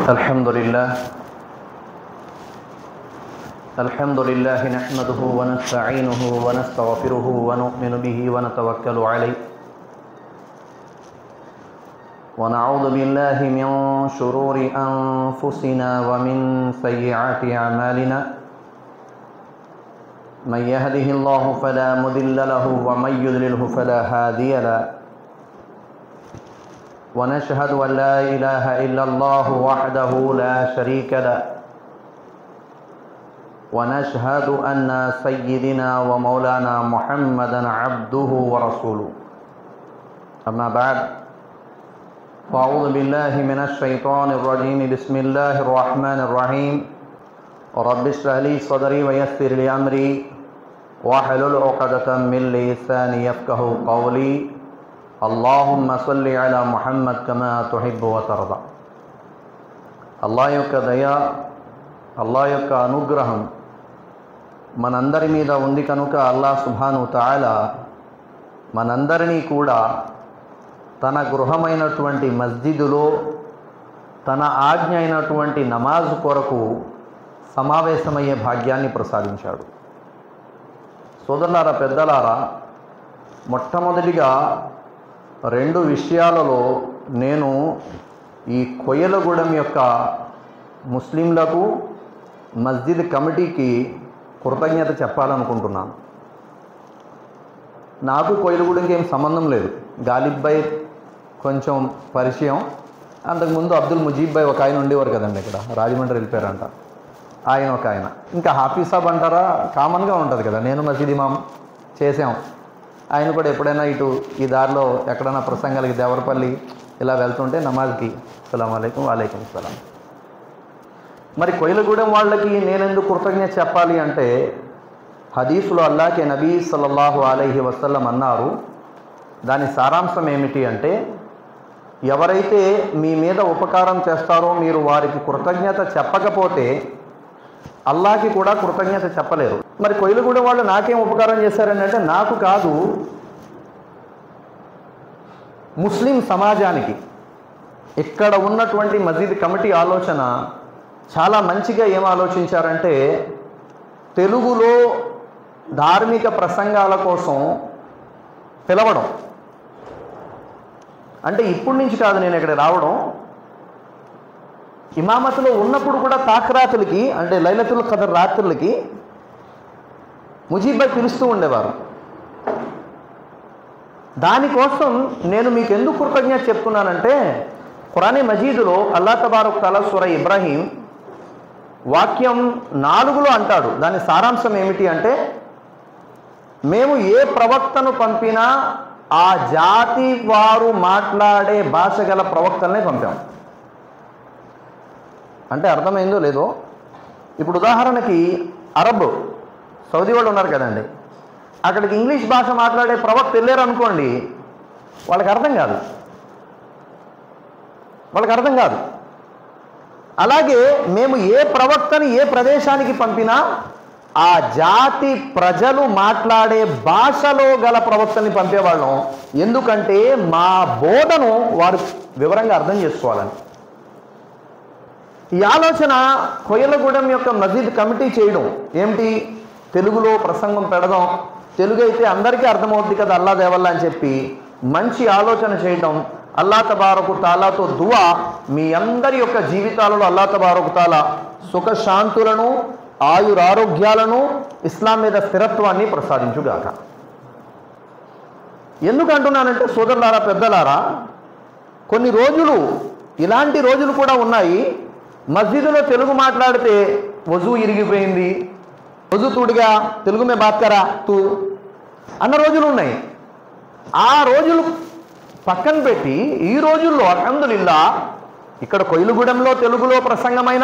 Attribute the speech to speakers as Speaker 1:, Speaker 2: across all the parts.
Speaker 1: الحمد لله الحمد لله نحمده ونستعينه ونستغفره ونؤمن به ونتوكل عليه ونعوذ بالله من شرور أنفسنا ومن سيئات أعمالنا من يهده الله فلا مضل له ومن يضلله فلا هادي له ونشهد أن لا إله إلا الله وحده لا شريك له ونشهد أن سيدنا ومولانا محمدا عبده ورسوله أما بعد فأعوذ بالله من الشيطان الرجيم بسم الله الرحمن الرحيم رب اشرح لي صدري ويسر لي أمري واحلل عقدة من لساني يفقه قولي اللهم صل على محمد كما تحب وترضى అల్లా యొక్క దయ అల్లా యొక్క అనుగ్రహం మనందరి మీద ఉంది కనుక అల్లా సుభాను తాల మనందరినీ కూడా తన గృహమైనటువంటి మస్జిదులో తన ఆజ్ఞ అయినటువంటి నమాజ్ కొరకు సమావేశమయ్యే భాగ్యాన్ని ప్రసాదించాడు సోదరులారా పెద్దలారా మొట్టమొదటిగా రెండు విషయాలలో నేను ఈ కొయ్యలగూడెం యొక్క ముస్లింలకు మస్జిద్ కమిటీకి కృతజ్ఞత చెప్పాలనుకుంటున్నాను నాకు కొయ్యలగూడెంకి ఏం సంబంధం లేదు గాలిబ్ భాయ్ కొంచెం పరిచయం అంతకుముందు అబ్దుల్ ముజీబ్ భాయ్ ఒక ఆయన ఉండేవారు కదండి ఇక్కడ రాజమండ్రి వెళ్ళిపోయారంట ఆయన ఒక ఆయన ఇంకా హాఫీజ్ సాబ్ అంటారా కామన్గా ఉంటుంది కదా నేను మసీద్ ఇమాం చేసాం ఆయన కూడా ఎప్పుడైనా ఇటు ఈ దారిలో ఎక్కడైనా ప్రసంగాలకి దేవరపల్లి ఇలా వెళ్తుంటే నమాజ్కి అస్సలం అయికం వాలేకం సలాం మరి కొయ్యలగూడెం వాళ్ళకి నేనెందుకు కృతజ్ఞత చెప్పాలి అంటే హదీసులో అల్లాకే నబీ సల్లల్లాహు అలైహి వసల్లం అన్నారు దాని సారాంశం ఏమిటి అంటే ఎవరైతే మీ మీద ఉపకారం చేస్తారో మీరు వారికి కృతజ్ఞత చెప్పకపోతే అల్లాకి కూడా కృతజ్ఞత చెప్పలేరు మరి కొయ్యలగూడెం వాళ్ళు నాకేం ఉపకారం చేశారని అంటే నాకు కాదు ముస్లిం సమాజానికి ఇక్కడ ఉన్నటువంటి మసీద్ కమిటీ ఆలోచన చాలా మంచిగా ఏం ఆలోచించారంటే తెలుగులో ధార్మిక ప్రసంగాల కోసం పిలవడం అంటే ఇప్పటి నుంచి కాదు నేను ఇక్కడ రావడం ఇమామతులో ఉన్నప్పుడు కూడా తాకరాతులకి అంటే లైలతుల్ ఖదర్ రాత్రులకి ముజీబాయ్ పిలుస్తూ ఉండేవారు దానికోసం నేను మీకు ఎందుకు కృతజ్ఞత చెప్తున్నానంటే ఖురానీ మజీదులో అల్లా తబారక్ తల సుర ఇబ్రాహీం వాక్యం నాలుగులో అంటాడు దాని సారాంశం ఏమిటి అంటే మేము ఏ ప్రవక్తను పంపినా ఆ జాతి వారు మాట్లాడే భాష గల ప్రవక్తలనే పంపాం అంటే అర్థమైందో లేదో ఇప్పుడు ఉదాహరణకి అరబ్ సౌదీ వాళ్ళు ఉన్నారు కదండి అక్కడికి ఇంగ్లీష్ భాష మాట్లాడే ప్రవక్త వెళ్ళారు అనుకోండి వాళ్ళకి అర్థం కాదు వాళ్ళకి అర్థం కాదు అలాగే మేము ఏ ప్రవక్తని ఏ ప్రదేశానికి పంపినా ఆ జాతి ప్రజలు మాట్లాడే భాషలో గల ప్రవక్తని పంపేవాళ్ళం ఎందుకంటే మా బోధను వారు వివరంగా అర్థం చేసుకోవాలని ఈ ఆలోచన కొయ్యలగూడెం యొక్క మసీద్ కమిటీ చేయడం ఏమిటి తెలుగులో ప్రసంగం పెడదాం తెలుగు అయితే అందరికీ అర్థమవుద్ది కదా అల్లా దేవల్లా అని చెప్పి మంచి ఆలోచన చేయడం అల్లా తబారకు తాలాతో దువా మీ అందరి యొక్క జీవితాలలో అల్లా తబారకు తాలా సుఖశాంతులను ఆయురారోగ్యాలను ఇస్లాం మీద స్థిరత్వాన్ని ప్రసాదించుగాక ఎందుకు అంటున్నానంటే సోదరులారా పెద్దలారా కొన్ని రోజులు ఇలాంటి రోజులు కూడా ఉన్నాయి మస్జిదులో తెలుగు మాట్లాడితే వజు ఇరిగిపోయింది వజు తుడిగా తెలుగు మే బాత్ కరా తూ అన్న రోజులు ఉన్నాయి ఆ రోజులు పక్కన పెట్టి ఈ రోజుల్లో అల్హమ్దులిల్లా ఇక్కడ కొయిలుగూడెంలో తెలుగులో ప్రసంగమైన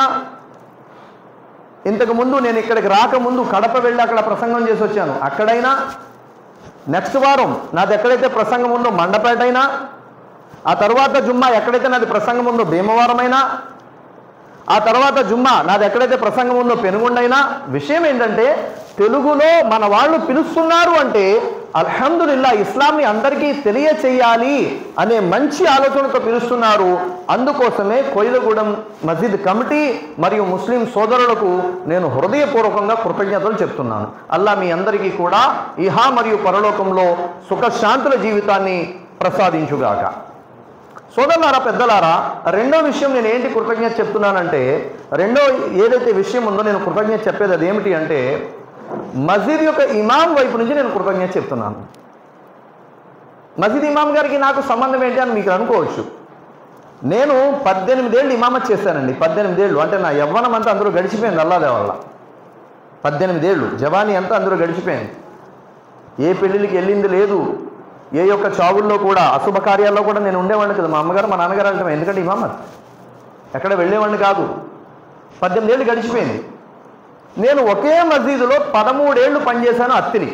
Speaker 1: ఇంతకు ముందు నేను ఇక్కడికి రాకముందు కడప వెళ్ళి అక్కడ ప్రసంగం చేసి వచ్చాను అక్కడైనా నెక్స్ట్ వారం నాది ఎక్కడైతే ప్రసంగం ఉందో మండపేట అయినా ఆ తర్వాత జుమ్మా ఎక్కడైతే నాది ప్రసంగం ఉందో భీమవరమైనా ఆ తర్వాత జుమ్మా నాది ఎక్కడైతే ప్రసంగం ఉందో పెనుగొండైనా విషయం ఏంటంటే తెలుగులో మన వాళ్ళు పిలుస్తున్నారు అంటే అల్హమ్దుల్లా ఇస్లాంని అందరికీ తెలియచేయాలి అనే మంచి ఆలోచనతో పిలుస్తున్నారు అందుకోసమే కొయిలగూడెం మస్జిద్ కమిటీ మరియు ముస్లిం సోదరులకు నేను హృదయపూర్వకంగా కృతజ్ఞతలు చెప్తున్నాను అల్లా మీ అందరికీ కూడా ఇహా మరియు పరలోకంలో సుఖశాంతుల జీవితాన్ని ప్రసాదించుగాక సోదరులారా పెద్దలారా రెండో విషయం నేను ఏంటి కృతజ్ఞత చెప్తున్నానంటే రెండో ఏదైతే విషయం ఉందో నేను కృతజ్ఞత చెప్పేది అది ఏమిటి అంటే మసీద్ యొక్క ఇమాం వైపు నుంచి నేను కృతజ్ఞత చెప్తున్నాను మసీద్ ఇమాం గారికి నాకు సంబంధం ఏంటి అని మీకు అనుకోవచ్చు నేను పద్దెనిమిదేళ్ళు ఇమామత్ చేశానండి పద్దెనిమిదేళ్ళు అంటే నా యవ్వనం అంతా అందరూ గడిచిపోయింది అల్లాదే వల్ల పద్దెనిమిదేళ్ళు జవానీ అంతా అందరూ గడిచిపోయింది ఏ పెళ్ళిళ్ళకి వెళ్ళింది లేదు ఏ యొక్క చావుల్లో కూడా అశుభ కార్యాల్లో కూడా నేను ఉండేవాడిని కదా మా అమ్మగారు మా నాన్నగారు అంటే ఎందుకంటే ఇమామత్ ఎక్కడ వెళ్ళేవాడిని కాదు పద్దెనిమిది ఏళ్ళు గడిచిపోయింది నేను ఒకే మసీదులో పదమూడేళ్ళు పనిచేశాను అత్తిని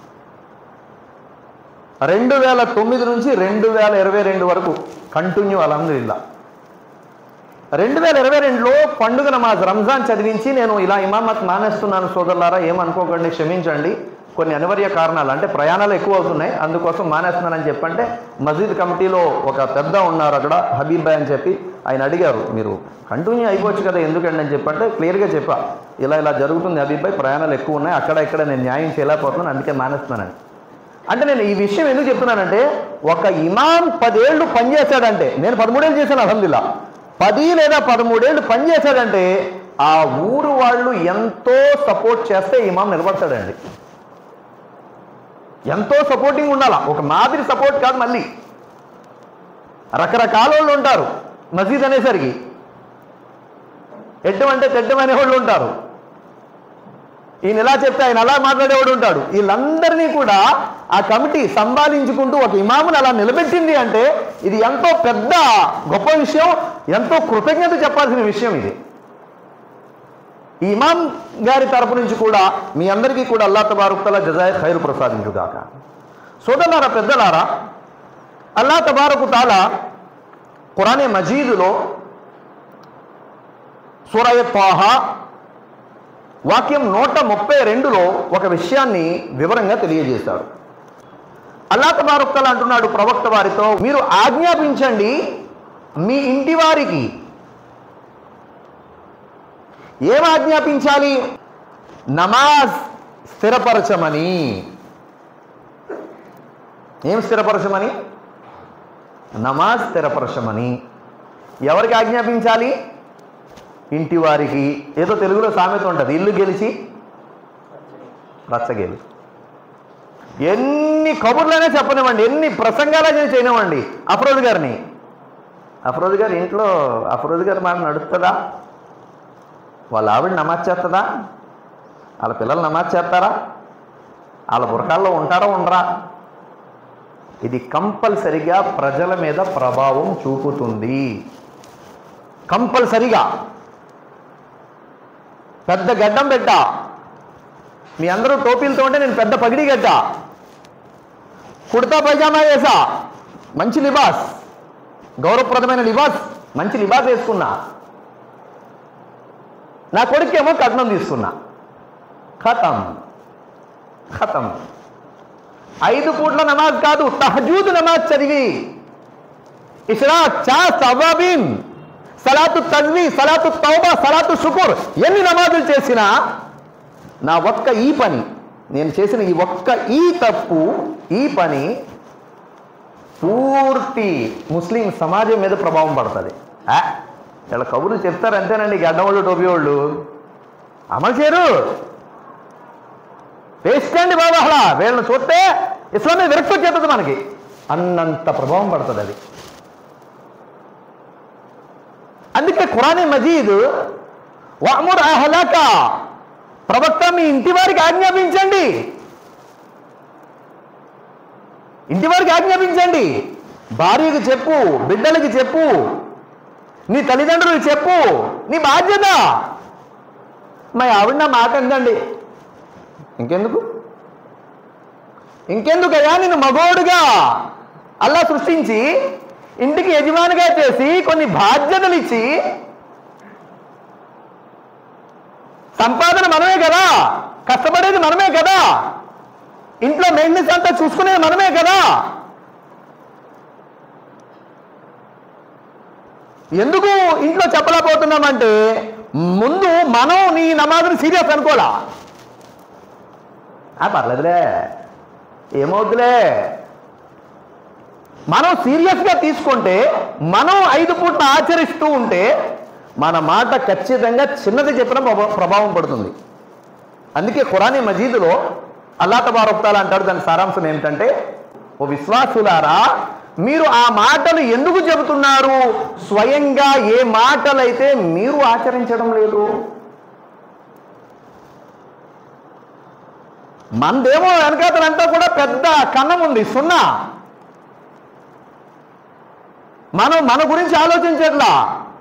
Speaker 1: రెండు వేల తొమ్మిది నుంచి రెండు వేల ఇరవై రెండు వరకు కంటిన్యూ అలహందుల్లా రెండు వేల ఇరవై రెండులో పండుగ నమాజ్ రంజాన్ చదివించి నేను ఇలా ఇమామత్ మానేస్తున్నాను సోదరులారా ఏమనుకోకండి క్షమించండి కొన్ని అనివార్య కారణాలు అంటే ప్రయాణాలు ఎక్కువ అవుతున్నాయి అందుకోసం మానేస్తున్నానని చెప్పంటే మసీద్ కమిటీలో ఒక పెద్ద ఉన్నారు అక్కడ హబీబ్ భాయ్ అని చెప్పి ఆయన అడిగారు మీరు కంటిన్యూ అయిపోవచ్చు కదా ఎందుకండి అని చెప్పంటే క్లియర్గా చెప్పా ఇలా ఇలా జరుగుతుంది హబీబ్ భాయ్ ప్రయాణాలు ఎక్కువ ఉన్నాయి అక్కడ ఇక్కడ నేను న్యాయం చేయలేకపోతున్నాను అందుకే మానేస్తున్నానని అంటే నేను ఈ విషయం ఎందుకు చెప్తున్నానంటే ఒక ఇమాం పదేళ్ళు పనిచేశాడంటే నేను పదమూడేళ్ళు చేశాను అలహందుల్లా పది లేదా పదమూడేళ్ళు పనిచేశాడంటే ఆ ఊరు వాళ్ళు ఎంతో సపోర్ట్ చేస్తే ఇమాం నిలబడతాడండి ఎంతో సపోర్టింగ్ ఉండాలా ఒక మాదిరి సపోర్ట్ కాదు మళ్ళీ రకరకాల వాళ్ళు ఉంటారు మసీద్ అనేసరికి ఎడ్డం అంటే తెడ్డం అనేవాళ్ళు ఉంటారు ఈయన ఎలా చెప్తే ఆయన అలా మాట్లాడేవాడు ఉంటాడు వీళ్ళందరినీ కూడా ఆ కమిటీ సంపాదించుకుంటూ ఒక ఇమాముని అలా నిలబెట్టింది అంటే ఇది ఎంతో పెద్ద గొప్ప విషయం ఎంతో కృతజ్ఞత చెప్పాల్సిన విషయం ఇది ఈ ఇమాం గారి తరపు నుంచి కూడా మీ అందరికీ కూడా అల్లా తబారుక్తల జజాయ్ ఖైరు ప్రసాదించుగాక సోదరులారా పెద్దలారా అల్లా తబారకు తాల ఖురానే మజీదులో సూరయ తాహా వాక్యం నూట ముప్పై రెండులో ఒక విషయాన్ని వివరంగా తెలియజేశాడు అల్లా తబారుక్తల అంటున్నాడు ప్రవక్త వారితో మీరు ఆజ్ఞాపించండి మీ ఇంటి వారికి ఏం ఆజ్ఞాపించాలి నమాజ్ స్థిరపరచమని ఏం స్థిరపరచమని నమాజ్ స్థిరపరచమని ఎవరికి ఆజ్ఞాపించాలి ఇంటి వారికి ఏదో తెలుగులో సామెత ఉంటుంది ఇల్లు గెలిచి రచ్చగేలు ఎన్ని కబుర్లైనా చెప్పనివ్వండి ఎన్ని ప్రసంగాలైనా చేయనివ్వండి అఫరోజ్ గారిని అఫరోజ్ గారి ఇంట్లో అఫరోజ్ గారి మాట నడుస్తుందా వాళ్ళ ఆవిడ నమాజ్ చేస్తుందా వాళ్ళ పిల్లలు నమాజ్ చేస్తారా వాళ్ళ బురకాల్లో ఉంటారా ఉండరా ఇది కంపల్సరిగా ప్రజల మీద ప్రభావం చూపుతుంది కంపల్సరిగా పెద్ద గడ్డం పెట్ట మీ అందరూ టోపీలతో ఉంటే నేను పెద్ద పగిడి గడ్డ కుర్తా పైజామా వేసా మంచి లిబాస్ గౌరవప్రదమైన లిబాస్ మంచి లిబాస్ వేసుకున్నా నా కొడుకేమో కట్నం తీసుకున్నా ఖతం ఖతం ఐదు పూట్ల నమాజ్ కాదు తహజూద్ నమాజ్ చదివి ఇస్రా చా సవాబీన్ సలాతు తన్వి సలాతు తౌబా సలాతు షుకుర్ ఎన్ని నమాజులు చేసినా నా ఒక్క ఈ పని నేను చేసిన ఈ ఒక్క ఈ తప్పు ఈ పని పూర్తి ముస్లిం సమాజం మీద ప్రభావం పడుతుంది ఆ, వీళ్ళ కబుర్లు చెప్తారు అంతేనండి గడ్డవాళ్ళు టోపీ వాళ్ళు అమలు చేయరు వేస్తండి బాబా అలా వీళ్ళని చూస్తే ఇస్లామే విరక్తి వచ్చేస్తుంది మనకి అన్నంత ప్రభావం పడుతుంది అది అందుకే ఖురానే మజీద్ వాముర్ అహలాక ప్రవక్త మీ ఇంటి వారికి ఆజ్ఞాపించండి ఇంటి వారికి ఆజ్ఞాపించండి భార్యకి చెప్పు బిడ్డలకి చెప్పు నీ తల్లిదండ్రులకు చెప్పు నీ బాధ్యత మా ఆవిడ నా మాట అందండి ఇంకెందుకు ఇంకెందుకయ్యా నేను మగోడుగా అల్లా సృష్టించి ఇంటికి యజమానిగా చేసి కొన్ని బాధ్యతలు ఇచ్చి సంపాదన మనమే కదా కష్టపడేది మనమే కదా ఇంట్లో మెయింటెనెన్స్ అంతా చూసుకునేది మనమే కదా ఎందుకు ఇంట్లో చెప్పలేకపోతున్నామంటే ముందు మనం నీ నమాజుని సీరియస్ అనుకోలా ఆ, పర్లేదులే ఏమవుతులే మనం సీరియస్గా తీసుకుంటే మనం ఐదు పూట్ల ఆచరిస్తూ ఉంటే మన మాట ఖచ్చితంగా చిన్నది చెప్పిన ప్రభా- ప్రభావం పడుతుంది అందుకే ఖురానీ మజీదులో అల్లా తబారొక్తాలు అంటాడు దాని సారాంశం ఏమిటంటే ఓ విశ్వాసులారా మీరు ఆ మాటలు ఎందుకు చెబుతున్నారు స్వయంగా ఏ మాటలైతే మీరు ఆచరించడం లేదు మనదేమో వెనకాతలంతా కూడా పెద్ద కన్నం ఉంది సున్నా మనం మన గురించి ఆలోచించట్లా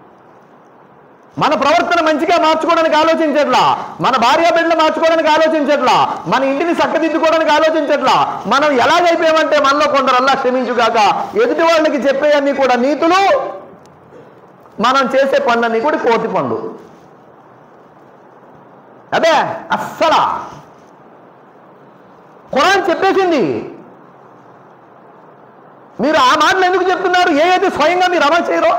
Speaker 1: మన ప్రవర్తన మంచిగా మార్చుకోవడానికి ఆలోచించట్లా మన భార్య బిడ్డలు మార్చుకోవడానికి ఆలోచించట్లా మన ఇంటిని చక్కదిద్దుకోవడానికి ఆలోచించట్లా మనం ఎలాగైపోయామంటే మనలో కొందరు అల్లా క్షమించుగాక ఎదుటి వాళ్ళకి చెప్పేయన్నీ కూడా నీతులు మనం చేసే పనులన్నీ కూడా కోతి పనులు అదే అస్సలా ఖురాన్ చెప్పేసింది మీరు ఆ మాటలు ఎందుకు చెప్తున్నారు ఏ అయితే స్వయంగా మీరు అమలు చేయరో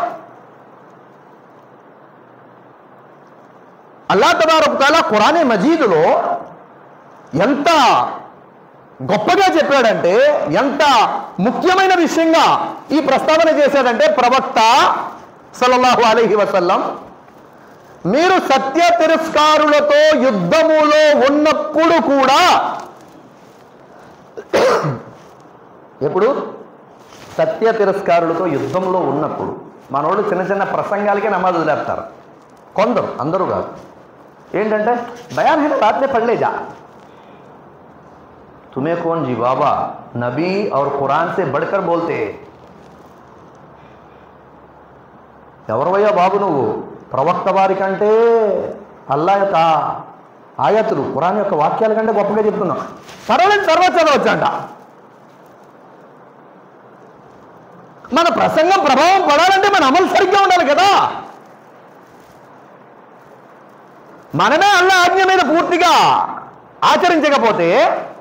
Speaker 1: అల్లా తబారక్ తాలా ఖురానే మజీదులో ఎంత గొప్పగా చెప్పాడంటే ఎంత ముఖ్యమైన విషయంగా ఈ ప్రస్తావన చేశాడంటే ప్రవక్త సల్లల్లాహు అలైహి వసల్లం మీరు సత్య తిరస్కారులతో యుద్ధములో ఉన్నప్పుడు కూడా ఎప్పుడు సత్య తిరస్కారులతో యుద్ధంలో ఉన్నప్పుడు మనోళ్ళు చిన్న చిన్న ప్రసంగాలకే నమాజ్ వదిలేస్తారు కొందరు అందరూ కాదు ఏంటంటే బయాన్ है ना रात में पढ़ ले जा तुम्हें कौन जी बाबा नबी और कुरान से बढ़कर बोलते हैं ఎవరవయ్యా బాబు నువ్వు ప్రవక్త వారి కంటే అల్లా యొక్క ఆయతులు ఖురాన్ యొక్క వాక్యాల కంటే గొప్పగా చెప్తున్నావు పర్వాలేదు తర్వాత చదవచ్చంట మన ప్రసంగం ప్రభావం పడాలంటే మన అమలు సరిగ్గా ఉండాలి కదా మనమే అల్ల ఆజ్ఞ మీద పూర్తిగా ఆచరించకపోతే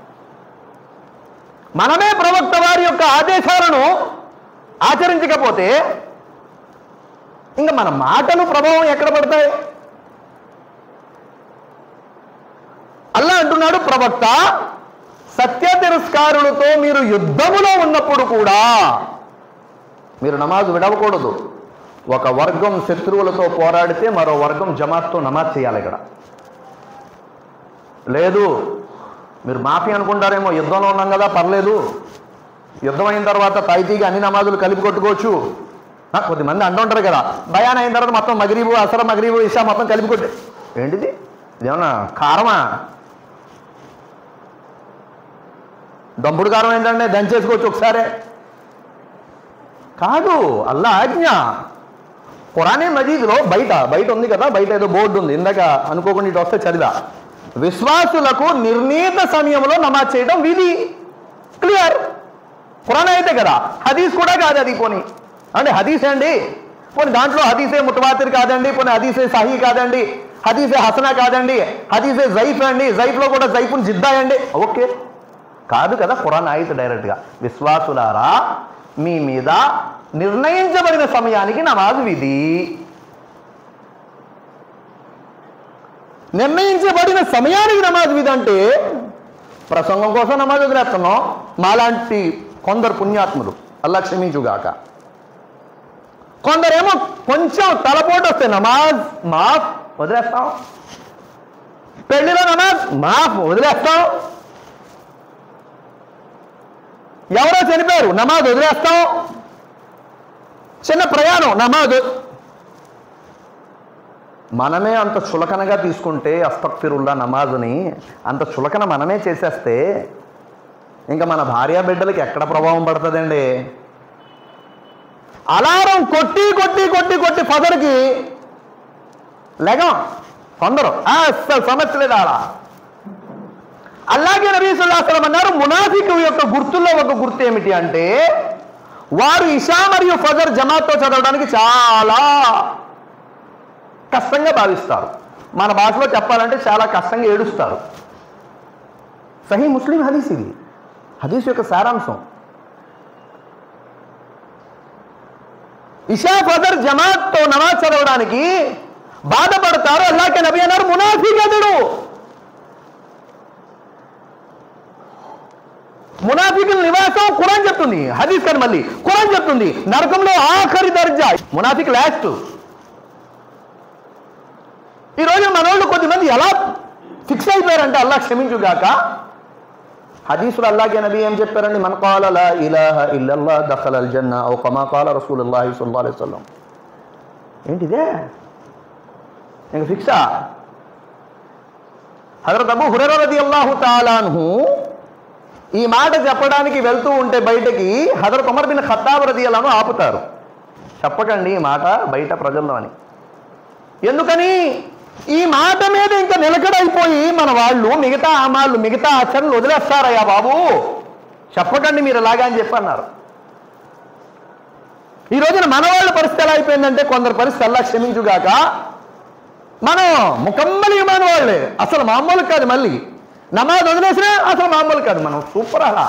Speaker 1: మనమే ప్రవక్త వారి యొక్క ఆదేశాలను ఆచరించకపోతే ఇంకా మన మాటలు ప్రభావం ఎక్కడ పడతాయి అల్లా అంటున్నాడు ప్రవక్త సత్య తిరస్కారులతో మీరు యుద్ధములో ఉన్నప్పుడు కూడా మీరు నమాజ్ విడవకూడదు ఒక వర్గం శత్రువులతో పోరాడితే మరో వర్గం జమాత్తో నమాజ్ చేయాలి ఇక్కడ లేదు మీరు మాఫీ అనుకుంటారేమో యుద్ధంలో ఉన్నాం కదా పర్లేదు యుద్ధం అయిన తర్వాత తాయితీగా అన్ని నమాజులు కలిపి కొట్టుకోవచ్చు ఆ, కొద్దిమంది అంటుంటారు కదా భయాన్ అయిన తర్వాత మొత్తం మగరీబు అసలు మగరీబు ఇషా మొత్తం కలిపి కొట్టే ఏంటిది ఇదేమన్నా కారమా దంపుడు కారం ఏంటంటే దంచేసుకోవచ్చు ఒకసారే కాదు అల్లా ఆజ్ఞ ఖురానే మజీద్లో బయట బయట ఉంది కదా బయట ఏదో బోర్డు ఉంది ఇందాక అనుకోకుండా ఇటు వస్తే చదివా విశ్వాసులకు నిర్ణీత సమయంలో నమాజ్ చేయడం విధి క్లియర్ ఖురాన్ అయితే కదా హదీస్ కూడా కాదు అది పోనీ అంటే హదీస్ అండి పోనీ దాంట్లో హదీసే ముతవాతిర్ కాదండి పోనీ హదీసే సహీ కాదండి హదీసే హసనా కాదండి హదీసే జైఫ్ అండి జైఫ్లో కూడా జైఫున్ జిద్దా అండి ఓకే కాదు కదా ఖురాన్ ఆయిత్ డైరెక్ట్గా విశ్వాసులారా మీ మీద నిర్ణయించబడిన సమయానికి నమాజ్ విధి నిర్ణయించబడిన సమయానికి నమాజ్ విధి అంటే ప్రసంగం కోసం నమాజ్ వదిలేస్తున్నాం మాలాంటి కొందరు పుణ్యాత్ములు అల్లా క్షమించుగాక కొందరేమో కొంచెం తలపోటు వస్తే నమాజ్ మాఫ్ వదిలేస్తాం పెళ్లిలో నమాజ్ మాఫ్ వదిలేస్తాం ఎవరో చనిపోయారు నమాజ్ వదిలేస్తాం చిన్న ప్రయాణం నమాజ్ మనమే అంత చులకనగా తీసుకుంటే అస్తక్ఫిరుల్లా నమాజుని అంత చులకన మనమే చేసేస్తే ఇంకా మన భార్య బిడ్డలకి ఎక్కడ ప్రభావం పడుతుందండి అలారం కొట్టి కొట్టి కొట్టి కొట్టి ఫదర్కి లెగం కొందరు "ఆ, అస్సలు సమస్య లేదు ఆడ అలాగే నబీ సుల్లాసలం అన్నారు మునాఫిక్ యొక్క గుర్తుల్లో ఒక గుర్తు ఏమిటి అంటే వారు ఇషా మరియు ఫజర్ జమాత్తో చదవడానికి చాలా కష్టంగా భావిస్తారు మన భాషలో చెప్పాలంటే చాలా కష్టంగా ఏడుస్తారు సహీ ముస్లిం హదీస్ ఇది హదీస్ యొక్క సారాంశం ఇషా ఫదర్ జమాత్తో నమాజ్ చదవడానికి బాధపడతారు అల్లాకే నబీ అన్నారు మునాఫిక్ అతడు మునాఫికుల నివాసం ఖురాన్ చెప్తుంది హదీస్ కానీ మళ్ళీ ఖురాన్ చెప్తుంది నరకంలో ఆఖరి దర్జా మునాఫిక్ లాస్ట్ ఈ రోజు మనోళ్ళు కొద్దిమంది ఎలా ఫిక్స్ అయిపోయారంటే అల్లా క్షమించుగాక హదీసులు అల్లాగే నబీ ఏం చెప్పారండి మన కాల లా ఇలాహ ఇల్లల్లా దఖల్ అల్ జన్న ఓ కమా కాల రసూలుల్లాహి సల్లల్లాహు అలైహి వసల్లం ఏంటిదే ఇంక ఫిక్సా హజరత్ అబూ హురైరా రదియల్లాహు తాలా అన్హు ఈ మాట చెప్పడానికి వెళ్తూ ఉంటే బయటకి హజరత్ ఉమర్ బిన్ ఖత్తాబ్ రదియల్లాను ఆపుతారు చెప్పకండి ఈ మాట బయట ప్రజల్లో అని ఎందుకని ఈ మాట మీద ఇంకా నిలకడైపోయి మన వాళ్ళు మిగతా అమాళ్ళు మిగతా ఆచరణలు వదిలేస్తారయ్యా బాబు చెప్పకండి మీరు ఎలాగా అని చెప్పి అన్నారు ఈ రోజున మన వాళ్ళ పరిస్థితి ఎలా అయిపోయిందంటే కొందరు పరిస్థితి అలా క్షమించుగాక మనం ముకమ్మలి ఇమాన్ వాళ్ళే అసలు మామూలు కాదు మళ్ళీ నమాజ్ వదిలేసినా అసలు మామూలు కాదు మనం సూపర్ అలా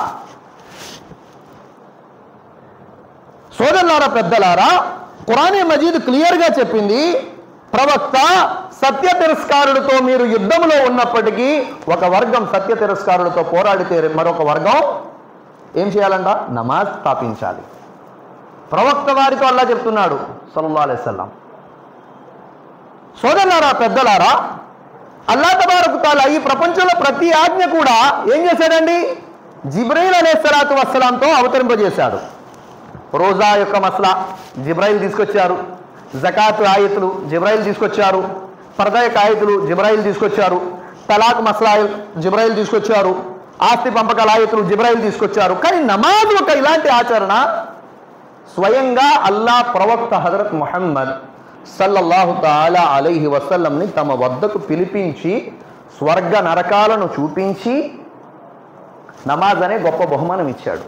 Speaker 1: సోదరులారా పెద్దలారా ఖురానే మజీద్ క్లియర్గా చెప్పింది ప్రవక్త సత్య తిరస్కారుడితో మీరు యుద్ధంలో ఉన్నప్పటికీ ఒక వర్గం సత్య తిరస్కారుడితో పోరాడితే మరొక వర్గం ఏం చేయాలంట నమాజ్ స్థాపించాలి ప్రవక్త వారితో అల్లా చెప్తున్నాడు సల్లల్లాహు అలైహి వసల్లం సోదరులారా పెద్దలారా అల్లా తబారకు తాలా ఈ ప్రపంచంలో ప్రతి ఆజ్ఞ కూడా ఏం చేశాడండి జిబ్రైల్ అలే సలాతు వస్సలాంతో అవతరింపజేశాడు రోజా యొక్క మసలా జిబ్రాయిల్ తీసుకొచ్చారు జకాత్ ఆయతులు జిబ్రాయిల్ తీసుకొచ్చారు పరదా యొక్క ఆయతులు జిబ్రాయిల్ తీసుకొచ్చారు తలాక్ మసలాయిల్ జిబ్రాయిల్ తీసుకొచ్చారు ఆస్తి పంపకాల ఆయతులు జిబ్రాయిల్ తీసుకొచ్చారు కానీ నమాజ్ ఒక ఇలాంటి ఆచరణ స్వయంగా అల్లా ప్రవక్త హజరత్ ముహమ్మద్ సల్లల్లాహు తాలా అలైహి వసల్లంని తమ వద్దకు పిలిపించి స్వర్గ నరకాలను చూపించి నమాజ్ అనే గొప్ప బహుమానం ఇచ్చాడు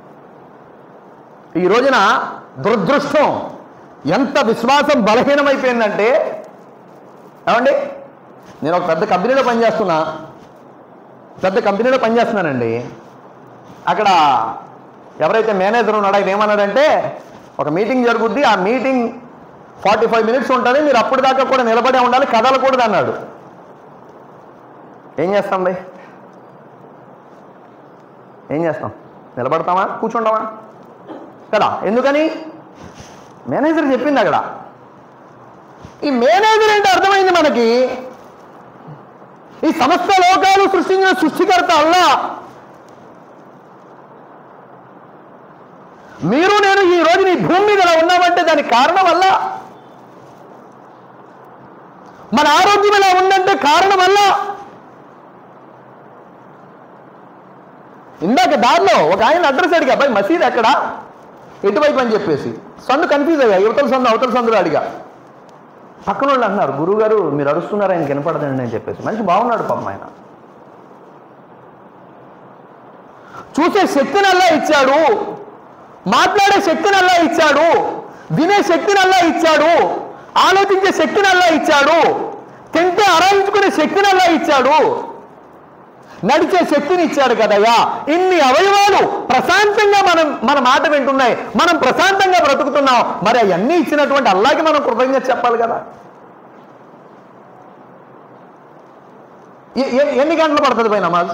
Speaker 1: ఈ రోజున దురదృష్టం ఎంత విశ్వాసం బలహీనమైపోయిందంటే ఏమండి నేను ఒక పెద్ద కంపెనీలో పనిచేస్తున్నా పెద్ద కంపెనీలో పనిచేస్తున్నానండి అక్కడ ఎవరైతే మేనేజర్ ఉన్నాడో ఆయన ఏమన్నాడంటే ఒక మీటింగ్ జరుగుద్ది ఆ మీటింగ్ ఫార్టీ ఫైవ్ మినిట్స్ ఉంటుంది మీరు అప్పుడు దాకా కూడా నిలబడే ఉండాలి కదలకూడదు అన్నాడు ఏం చేస్తాం బై ఏం చేస్తాం నిలబడతామా కూర్చుంటామా కదా ఎందుకని మేనేజర్ చెప్పింది అక్కడ ఈ మేనేజర్ అంటే అర్థమైంది మనకి ఈ సమస్త లోకాలు సృష్టించిన సృష్టికర్త అల్లా మీరు నేను ఈ రోజు ఈ భూమి మీద ఇలా ఉన్నామంటే దానికి కారణం వల్ల మన ఆరోగ్యం ఇలా ఉందంటే కారణం వల్ల ఇందాక దారిలో ఒక ఆయన అడ్రస్ అడిగా అబ్బాయి మసీద్ ఎక్కడ ఎటువైపు అని చెప్పేసి సందు కన్ఫ్యూజ్ అయ్యా యువతల సందు అవతల సందులు అడిగా పక్కన వాళ్ళు అంటున్నారు గురువుగారు మీరు అరుస్తున్నారు ఆయన కనపడదండి అని చెప్పేసి మంచి బాగున్నాడు పాపం ఆయన చూసే శక్తిని అల్లా ఇచ్చాడు మాట్లాడే శక్తిని అల్లా ఇచ్చాడు వినే శక్తిని అల్లా ఇచ్చాడు ఆలోచించే శక్తిని అల్లా ఇచ్చాడు తింటే అరాయించుకునే శక్తిని అల్లా ఇచ్చాడు నడిచే శక్తిని ఇచ్చాడు కదయ్యా ఇన్ని అవయవాలు ప్రశాంతంగా మనం మన మాట వింటున్నాయి మనం ప్రశాంతంగా బ్రతుకుతున్నాం మరి అవన్నీ ఇచ్చినటువంటి అల్లాకి మనం కృతజ్ఞత చెప్పాలి కదా ఎ- ఎ- ఎన్ని గంటలు పడుతుంది పోయి నమాజ్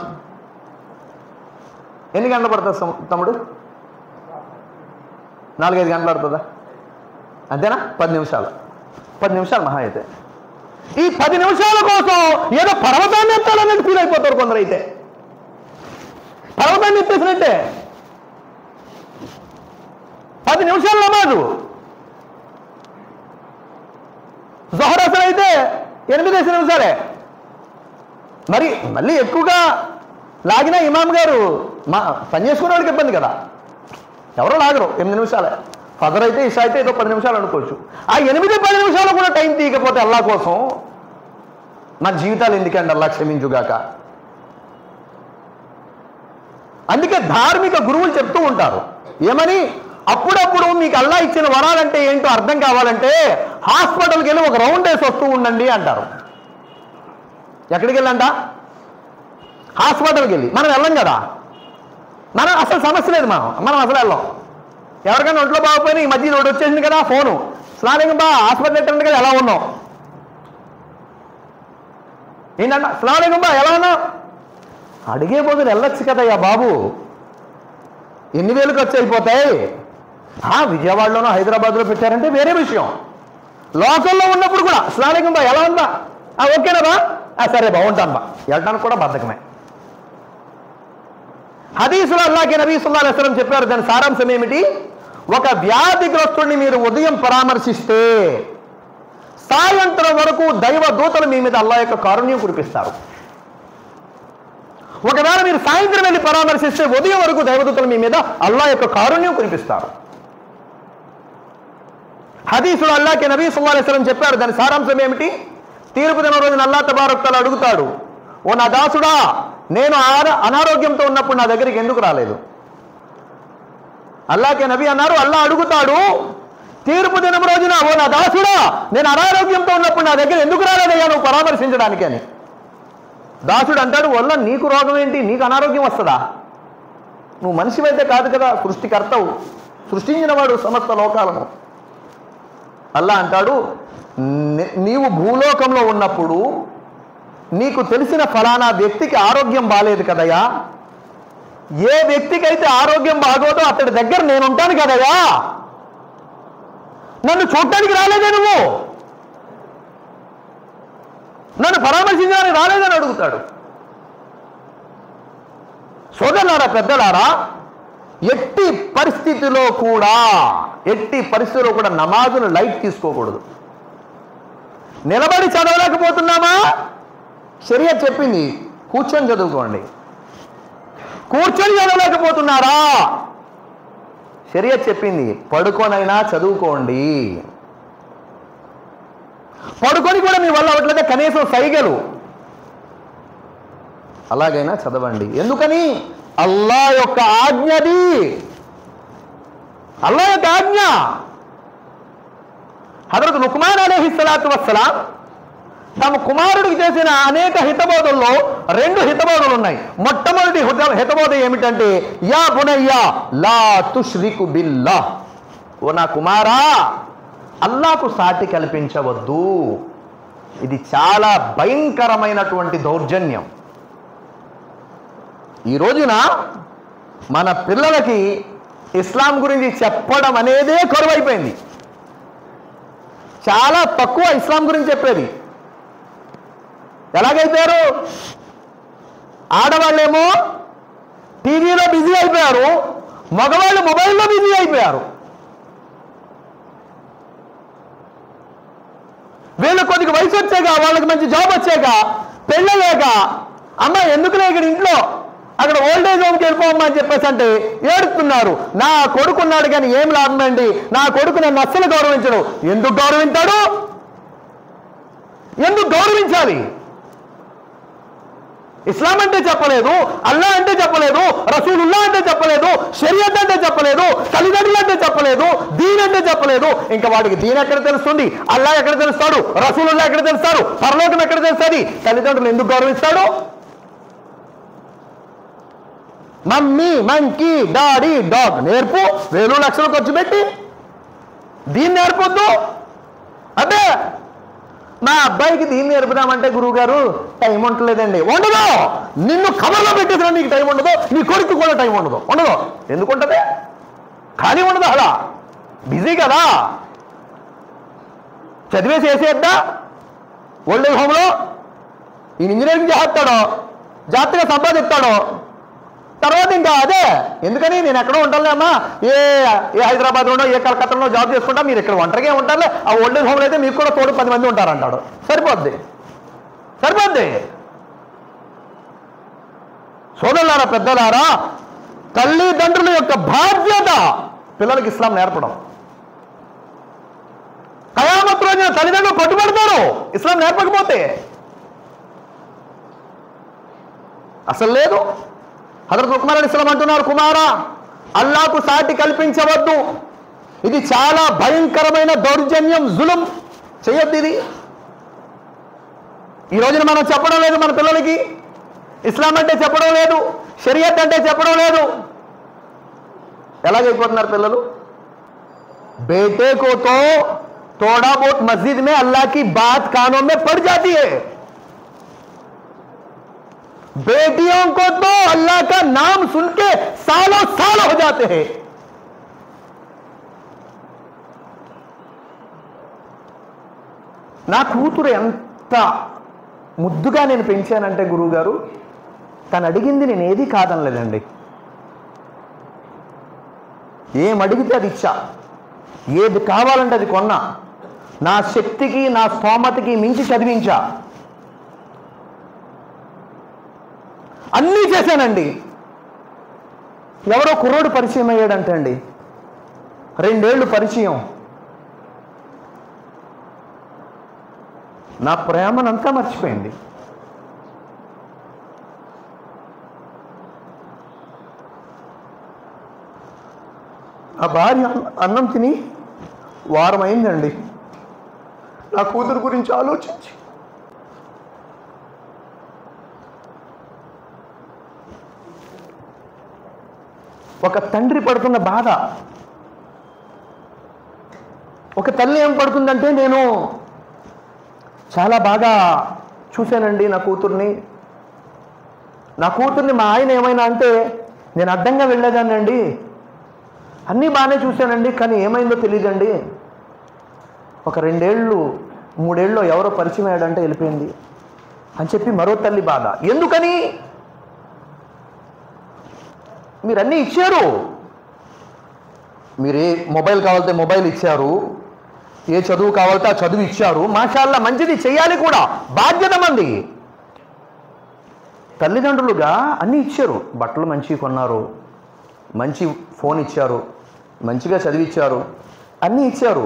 Speaker 1: ఎన్ని గంటలు పడుతుంది సమ్- తమ్ముడు నాలుగైదు గంటలు పడుతుందా అంతేనా పది నిమిషాలు పది నిమిషాలు మహా అయితే ఈ పది నిమిషాల కోసం ఏదో పర్వతాన్ని ఎత్తాలన్నట్టు ఫీల్ అయిపోతారు కొందరు అయితే పర్వతాన్ని ఎత్తేసినట్టే పది నిమిషాలు నమాజు జొహర్ అసలు అయితే ఎనిమిదేసి నిమిషాలే మరి మళ్ళీ ఎక్కువగా లాగినా ఇమాం గారు మా పని చేసుకునే వాళ్ళకి ఇబ్బంది కదా ఎవరో లాగరు ఎనిమిది నిమిషాలే ఫదర్ అయితే ఇషా అయితే ఏదో పది నిమిషాలు అనుకోవచ్చు ఆ ఎనిమిది పది నిమిషాలు కూడా టైం తీయకపోతే అల్లా కోసం మన జీవితాలు ఎందుకండి అల్లా క్షమించుగాక అందుకే ధార్మిక గురువులు చెప్తూ ఉంటారు ఏమని అప్పుడప్పుడు మీకు అల్లా ఇచ్చిన వరాలంటే ఏంటో అర్థం కావాలంటే హాస్పిటల్కి వెళ్ళి ఒక రౌండ్ వేసి వస్తూ ఉండండి అంటారు ఎక్కడికి వెళ్ళంట హాస్పిటల్కి వెళ్ళి మనం వెళ్ళం కదా మనం అసలు సమస్య లేదు మనం మనం అసలు వెళ్ళాం ఎవరికైనా ఒంట్లో బాగోపోయినా ఈ మధ్య ఒకటి వచ్చేసింది కదా ఫోను స్నానం బా హాస్పిటల్ ఎట్టండి కదా ఎలా ఉన్నాం ఏంటంట స్నానం బా ఎలా ఉన్నావు అడిగే బదులు వెళ్ళొచ్చు కదయ్యా బాబు ఎన్ని వేలు ఖర్చు అయిపోతాయి ఆ, విజయవాడలోనో హైదరాబాద్లో పెట్టారంటే వేరే విషయం లోకల్లో ఉన్నప్పుడు కూడా స్నానం బా ఎలా ఉందా ఆ, ఓకేనా బా ఆ, సరే బాగుంటాను బా వెళ్ళడానికి కూడా బద్ధకమే హదీసులో అల్లాకి నబీ సుల్లా అలైస్లం చెప్పారు దాని సారాంశం ఏమిటి ఒక వ్యాధిగ్రస్తుడిని మీరు ఉదయం పరామర్శిస్తే సాయంత్రం వరకు దైవ దూతలు మీ మీద అల్లా యొక్క కారుణ్యం కురిపిస్తారు ఒకవేళ మీరు సాయంత్రం వెళ్ళి పరామర్శిస్తే ఉదయం వరకు దైవదూతలు మీ మీద అల్లా యొక్క కారుణ్యం కురిపిస్తారు హదీసులు అల్లాకి నబీ సుల్లా అలైస్లం చెప్పారు దాని సారాంశం ఏమిటి తీర్పు దిన రోజున అల్లా తబారక్తలు అడుగుతాడు ఓ నా దాసుడా నేను ఆర- అనారోగ్యంతో ఉన్నప్పుడు నా దగ్గరికి ఎందుకు రాలేదు అల్లాకే నబీ అన్నారు అల్లా అడుగుతాడు తీర్పు దినం రోజున ఓ నా దాసుడా నేను అనారోగ్యంతో ఉన్నప్పుడు నా దగ్గర ఎందుకు రాలేదయ్యా నువ్వు పరామర్శించడానికి అని దాసుడు అంటాడు వల్ల నీకు రోగం ఏంటి నీకు అనారోగ్యం వస్తుందా నువ్వు మనిషివైతే కాదు కదా సృష్టికర్తవు సృష్టించినవాడు సమస్త లోకాలను అల్లా అంటాడు "ని- నీవు భూలోకంలో ఉన్నప్పుడు నీకు తెలిసిన ఫలానా వ్యక్తికి ఆరోగ్యం బాలేదు కదయ్యా ఏ వ్యక్తికైతే ఆరోగ్యం బాగోదో అతడి దగ్గర నేను ఉంటాను కదయ్యా నన్ను చూడటానికి రాలేదే నువ్వు నన్ను పరామర్శించడానికి రాలేదని అడుగుతాడు సోదరులారా పెద్దలారా ఎట్టి పరిస్థితిలో కూడా ఎట్టి పరిస్థితిలో కూడా నమాజును లైట్ తీసుకోకూడదు నిలబడి చదవలేకపోతున్నామా శరీర చెప్పింది కూర్చొని చదువుకోండి కూర్చొని చదవలేకపోతున్నారా శరీర చెప్పింది పడుకోనైనా చదువుకోండి పడుకొని కూడా మీ వల్ల అవట్లేదే కనీసం సైగలు అలాగైనా చదవండి ఎందుకని అల్లా యొక్క ఆజ్ఞది అల్లా యొక్క ఆజ్ఞ హజరత్ లుక్మాన్ అలీహి సలాతు వస్సలాం తమ కుమారుడికి చేసిన అనేక హితబోధుల్లో రెండు హితబోధులు ఉన్నాయి మొట్టమొదటి హిత హితబోధ ఏమిటంటే యా బునయ్యా లా తుష్రికు బిల్లా ఓ నా కుమారా అల్లాకు సాటి కల్పించవద్దు ఇది చాలా భయంకరమైనటువంటి దౌర్జన్యం ఈ రోజున మన పిల్లలకి ఇస్లాం గురించి చెప్పడం అనేదే కరువైపోయింది చాలా తక్కువ ఇస్లాం గురించి చెప్పేది ఎలాగైపోయారు ఆడవాళ్ళేమో టీవీలో బిజీ అయిపోయారు మగవాళ్ళు మొబైల్లో బిజీ అయిపోయారు వీళ్ళు కొద్దిగా వయసు వచ్చాక వాళ్ళకి మంచి జాబ్ వచ్చాక పెళ్ళయ్యాక అమ్మ ఎందుకులే ఇక్కడ ఇంట్లో అక్కడ ఓల్డ్ ఏజ్ హోమ్కి వెళ్ళిపోమ్మా అని చెప్పేసి అంటే ఏడుస్తున్నారు నా కొడుకున్నాడు కానీ ఏం లాభం అండి నా కొడుకు నన్ను అస్సలు గౌరవించడు ఎందుకు గౌరవించాడు ఎందుకు గౌరవించాలి ఇస్లాం అంటే చెప్పలేదు అల్లా అంటే చెప్పలేదు రసూలుల్లా అంటే చెప్పలేదు షరియత్ అంటే చెప్పలేదు తల్లిదండ్రులు అంటే చెప్పలేదు దీన్ అంటే చెప్పలేదు ఇంకా వాడికి దీన్ ఎక్కడ తెలుస్తుంది అల్లా ఎక్కడ తెలుస్తాడు రసూలుల్లా ఎక్కడ తెలుస్తాడు పరలోకం ఎక్కడ తెలుస్తుంది తల్లిదండ్రులు ఎందుకు గౌరవిస్తాడు మమ్మీ మంకీ డాడీ డాగ్ నేర్పు వేలు లక్షలు ఖర్చు పెట్టి దీన్ని నేర్పొద్దు అదే మా అబ్బాయికి దీన్ని నేర్పుదామంటే గురువు గారు టైం ఉండలేదండి ఉండదు నిన్ను కవర్లో పెట్టేసిన నీకు టైం ఉండదు నీ కొడుకు కూడా టైం ఉండదు ఉండదు ఎందుకు ఉంటుంది ఖాళీ ఉండదు అలా బిజీ కదా చదివేసి వేసేద్దా ఓల్డ్ ఏజ్ హోమ్లో ఈయన ఇంజనీరింగ్ చేస్తాడో జాగ్రత్తగా సంపాదిస్తాడో తర్వాత ఇంకా అదే ఎందుకని నేను ఎక్కడో ఉంటానులేమ్మా ఏ ఏ హైదరాబాద్లోనో ఏ కలకత్తాలో జాబ్ చేసుకుంటా మీరు ఇక్కడ ఒంటరిగా ఉంటారులే ఆ ఓల్డ్ ఏజ్ హోమ్లో అయితే మీకు కూడా తోడు పది మంది ఉంటారంటాడు సరిపోద్ది సరిపోద్ది సోదరులారా పెద్దలారా తల్లిదండ్రుల యొక్క బాధ్యత పిల్లలకి ఇస్లాం నేర్పడం కయామత్ రోజున తల్లిదండ్రులు కొట్టుబడతారు ఇస్లాం నేర్పకపోతే అసలు లేదు హజరత్ ఉక్మర్ అలీ ఇస్లాం అంటున్నారు కుమారా అల్లాకు సాటి కల్పించవద్దు ఇది చాలా భయంకరమైన దౌర్జన్యం జులుం చేయొద్దు ఇది ఈ రోజున మనం చెప్పడం లేదు మన పిల్లలకి ఇస్లాం అంటే చెప్పడం లేదు షరియత్ అంటే చెప్పడం లేదు ఎలాగైపోతున్నారు పిల్లలు बेटे को तो थोड़ा बहुत मस्जिद में अल्लाह की बात कानों में पड़ जाती है बेटियों को तो अल्लाह का नाम सुन के सालों साल हो जाते हैं నా కూతురు ఎంత ముద్దుగా నేను పెంచానంటే గురువుగారు తను అడిగింది నేను ఏది కాదనలేదండి ఏం అడిగితే అది ఇచ్చా ఏది కావాలంటే అది కొన్నా నా శక్తికి నా స్తోమతకి మించి చదివించా అన్నీ చేశానండి ఎవరో కుర్రోడు పరిచయం అయ్యాడంటే అండి రెండేళ్లు పరిచయం నా ప్రేమనంతా మర్చిపోయింది ఆ భార్య అన్నం తిని వారం అయిందండి నా కూతురు గురించి ఆలోచించి ఒక తండ్రి పడుతున్న బాధ ఒక తల్లి ఏం పడుతుందంటే నేను చాలా బాగా చూశానండి నా కూతుర్ని నా కూతుర్ని మా ఆయన ఏమైనా అంటే నేను అడ్డంగా వెళ్ళేదాన్నండి అన్నీ బాగానే చూశానండి కానీ ఏమైందో తెలియదండి ఒక రెండేళ్ళు మూడేళ్ళు ఎవరో పరిచయం అయ్యాడంటే వెళ్ళిపోయింది అని చెప్పి మరో తల్లి బాధ ఎందుకని మీరు అన్నీ ఇచ్చారు మీరు ఏ మొబైల్ కావాలంటే మొబైల్ ఇచ్చారు ఏ చదువు కావాలంటే ఆ చదువు ఇచ్చారు మాషాల్లా మంచిది చేయాలి కూడా బాధ్యత మంది తల్లిదండ్రులుగా అన్నీ ఇచ్చారు బట్టలు మంచివి కొన్నారు మంచి ఫోన్ ఇచ్చారు మంచిగా చదివిచ్చారు అన్నీ ఇచ్చారు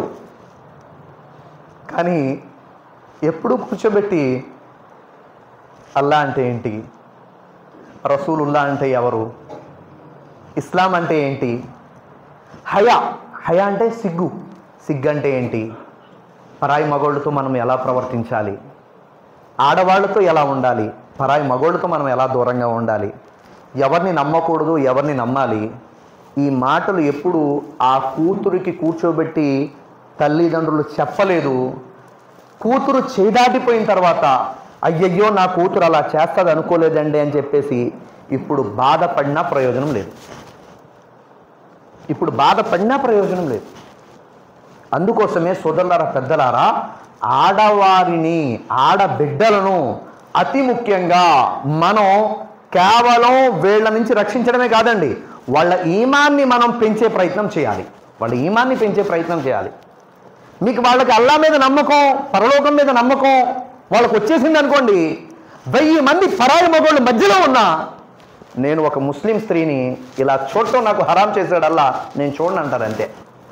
Speaker 1: కానీ ఎప్పుడు కూర్చోబెట్టి అల్లా అంటే ఏంటి రసూలుల్లా అంటే ఎవరు ఇస్లాం అంటే ఏంటి హయా హయా అంటే సిగ్గు సిగ్గు అంటే ఏంటి పరాయి మగోళ్ళతో మనం ఎలా ప్రవర్తించాలి ఆడవాళ్ళతో ఎలా ఉండాలి పరాయి మగోళ్ళతో మనం ఎలా దూరంగా ఉండాలి ఎవరిని నమ్మకూడదు ఎవరిని నమ్మాలి ఈ మాటలు ఎప్పుడు ఆ కూతురికి కూర్చోబెట్టి తల్లిదండ్రులు చెప్పలేదు కూతురు చేదాటిపోయిన తర్వాత అయ్యయ్యో నా కూతురు అలా చేస్తుంది అనుకోలేదండి అని చెప్పేసి ఇప్పుడు బాధపడినా ప్రయోజనం లేదు ఇప్పుడు బాధపడినా ప్రయోజనం లేదు అందుకోసమే సోదరులారా పెద్దలారా ఆడవారిని ఆడబిడ్డలను అతి ముఖ్యంగా మనం కేవలం వీళ్ళ నుంచి రక్షించడమే కాదండి వాళ్ళ ఈమాన్ని మనం పెంచే ప్రయత్నం చేయాలి వాళ్ళ ఈమాన్ని పెంచే ప్రయత్నం చేయాలి మీకు వాళ్ళకి అల్లా మీద నమ్మకం పరలోకం మీద నమ్మకం వాళ్ళకి వచ్చేసింది అనుకోండి వెయ్యి మంది పరాయి మగోళ్ళు మధ్యలో ఉన్నా నేను ఒక ముస్లిం స్త్రీని ఇలా చూడటం నాకు హరాం చేశాడల్లా నేను చూడను అంటారు అంతే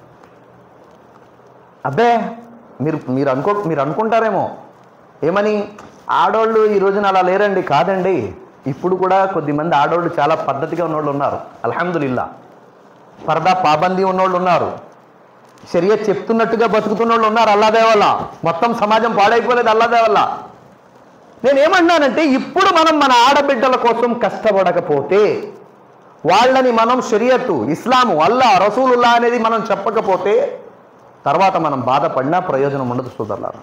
Speaker 1: అబ్బే మీరు మీరు అనుకో మీరు అనుకుంటారేమో ఏమని ఆడోళ్ళు ఈ రోజున అలా లేరండి కాదండి ఇప్పుడు కూడా కొద్దిమంది ఆడోళ్ళు చాలా పద్ధతిగా ఉన్నోళ్ళు ఉన్నారు అల్హమ్దులిల్లా పరదా పాబందీ ఉన్నోళ్ళు ఉన్నారు శరీర చెప్తున్నట్టుగా బతుకుతున్న వాళ్ళు ఉన్నారు అల్లాదే వల్ల మొత్తం సమాజం పాడైపోలేదు అల్లాదే వల్ల నేనేమన్నానంటే ఇప్పుడు మనం మన ఆడబిడ్డల కోసం కష్టపడకపోతే వాళ్ళని మనం షరియత్తు ఇస్లాము అల్లా రసూలుల్లా అనేది మనం చెప్పకపోతే తర్వాత మనం బాధపడినా ప్రయోజనం ఉండదు సోదరులారా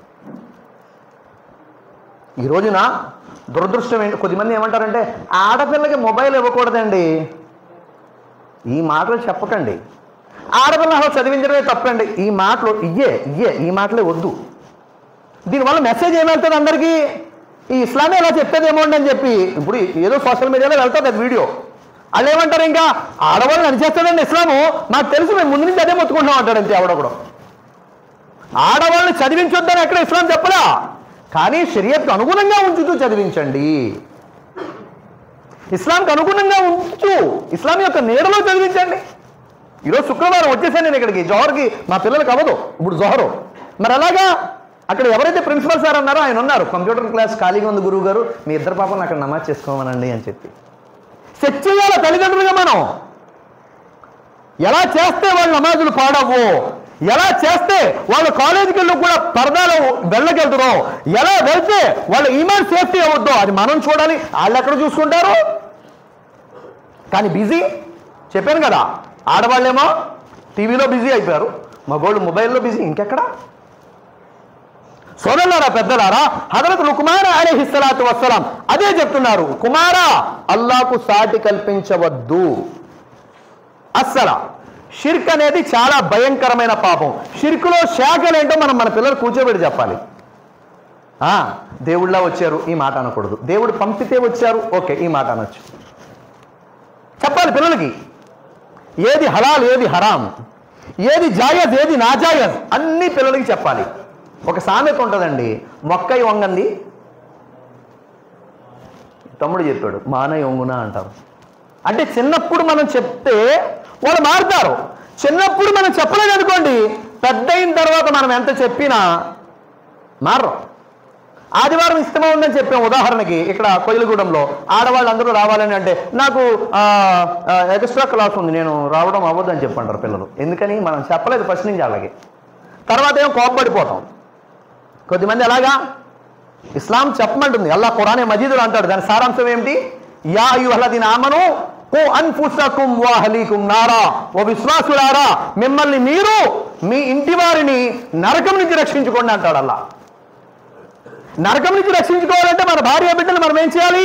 Speaker 1: ఈ రోజున దురదృష్టం ఏంటి కొద్దిమంది ఏమంటారంటే ఆడపిల్లకి మొబైల్ ఇవ్వకూడదండి ఈ మాటలు చెప్పకండి ఆడపిల్ల అసలు చదివించడమే తప్పండి ఈ మాటలు ఇయ్యే ఇయ్యే ఈ మాటలే వద్దు దీనివల్ల మెసేజ్ ఏమెళ్తుంది అందరికీ ఈ ఇస్లామే ఇలా చెప్పేదేమో అండి అని చెప్పి ఇప్పుడు ఏదో సోషల్ మీడియాలో వెళ్తుంది అది వీడియో వాళ్ళు ఏమంటారు ఇంకా ఆడవాళ్ళు నడిచేస్తాడండి ఇస్లాము మాకు తెలుసు మేము ముందు నుంచి అదే మొత్తుకుంటున్నాం అంటాడు అంతే ఆవిడ ఆడవాళ్ళని చదివించొద్దని ఎక్కడ ఇస్లాం చెప్పలా కానీ షరియత్కు అనుగుణంగా ఉంచుతూ చదివించండి ఇస్లాంకి అనుగుణంగా ఉంచు ఇస్లాం యొక్క నీడలో చదివించండి ఈరోజు శుక్రవారం వచ్చేసాను నేను ఇక్కడికి జోహర్కి మా పిల్లలకి అవ్వదు ఇప్పుడు జోహరు మరి అలాగా అక్కడ ఎవరైతే ప్రిన్సిపల్ సార్ అన్నారో ఆయన ఉన్నారు కంప్యూటర్ క్లాస్ ఖాళీగా ఉంది గురువు గారు మీ ఇద్దరు పాపం అక్కడ నమాజ్ చేసుకోమనండి అని చెప్పి సెట్ చేయాలి తల్లిదండ్రులుగా మనం ఎలా చేస్తే వాళ్ళ నమాజులు పాడవు ఎలా చేస్తే వాళ్ళు కాలేజీకి వెళ్ళి కూడా పరదాలు వెళ్ళగలుగుతారో ఎలా వెళ్తే వాళ్ళ ఈమాన్ సేఫ్టీ అవ్వద్దో అది మనం చూడాలి వాళ్ళు ఎక్కడ చూసుకుంటారు కానీ బిజీ చెప్పాను కదా ఆడవాళ్ళేమో టీవీలో బిజీ అయిపోయారు మగోళ్ళు మొబైల్లో బిజీ ఇంకెక్కడ సోదరులారా పెద్దలారా హజరత్ లుకుమార అలీహిస్సలాతు వస్సలాం అదే చెప్తున్నారు కుమారా అల్లాకు సాటి కల్పించవద్దు అస్సల షిర్క్ అనేది చాలా భయంకరమైన పాపం షిర్కులో శాఖలేంటో మనం మన పిల్లలు కూర్చోబెట్టి చెప్పాలి ఆ, దేవుళ్ళ వచ్చారు ఈ మాట అనకూడదు దేవుడు పంపితే వచ్చారు ఓకే ఈ మాట అనొచ్చు చెప్పాలి పిల్లలకి ఏది హలాల్ ఏది హరాం ఏది జాయజ్ ఏది నాజాయజ్ అన్ని పిల్లలకి చెప్పాలి ఒక సామెత ఉంటుందండి మొక్కై వంగంది తమ్ముడు చెప్పాడు మానయ్య వంగున అంటారు అంటే చిన్నప్పుడు మనం చెప్తే వాళ్ళు మారుతారు చిన్నప్పుడు మనం చెప్పలేదు అనుకోండి పెద్ద అయిన తర్వాత మనం ఎంత చెప్పినా మారరు ఆదివారం ఇష్టమా ఉందని చెప్పాం ఉదాహరణకి ఇక్కడ కొయ్యలగూడెంలో ఆడవాళ్ళు అందరూ రావాలని అంటే నాకు ఆ, ఆ, ఎక్స్ట్రా క్లాస్ ఉంది నేను రావడం అవ్వద్దని చెప్పంటారు పిల్లలు ఎందుకని మనం చెప్పలేదు ఫస్ట్ నుంచి వాళ్ళకి తర్వాత ఏమో కోపపడిపోతాం కొద్దిమంది ఎలాగా ఇస్లాం చెప్పమంటుంది అల్లా ఖురానే మజీదులు అంటాడు దాని సారాంశం ఏమిటి యా అయ్యుహలది నామను ఓ అన్ఫుసకుం వాహలీకుం నారా ఓ విశ్వాసులారా మిమ్మల్ని మీరు మీ ఇంటి వారిని నరకం నుంచి రక్షించుకోండి అంటాడు అల్లా నరకం నుంచి రక్షించుకోవాలంటే మన భార్య బిడ్డలు మనం ఏం చేయాలి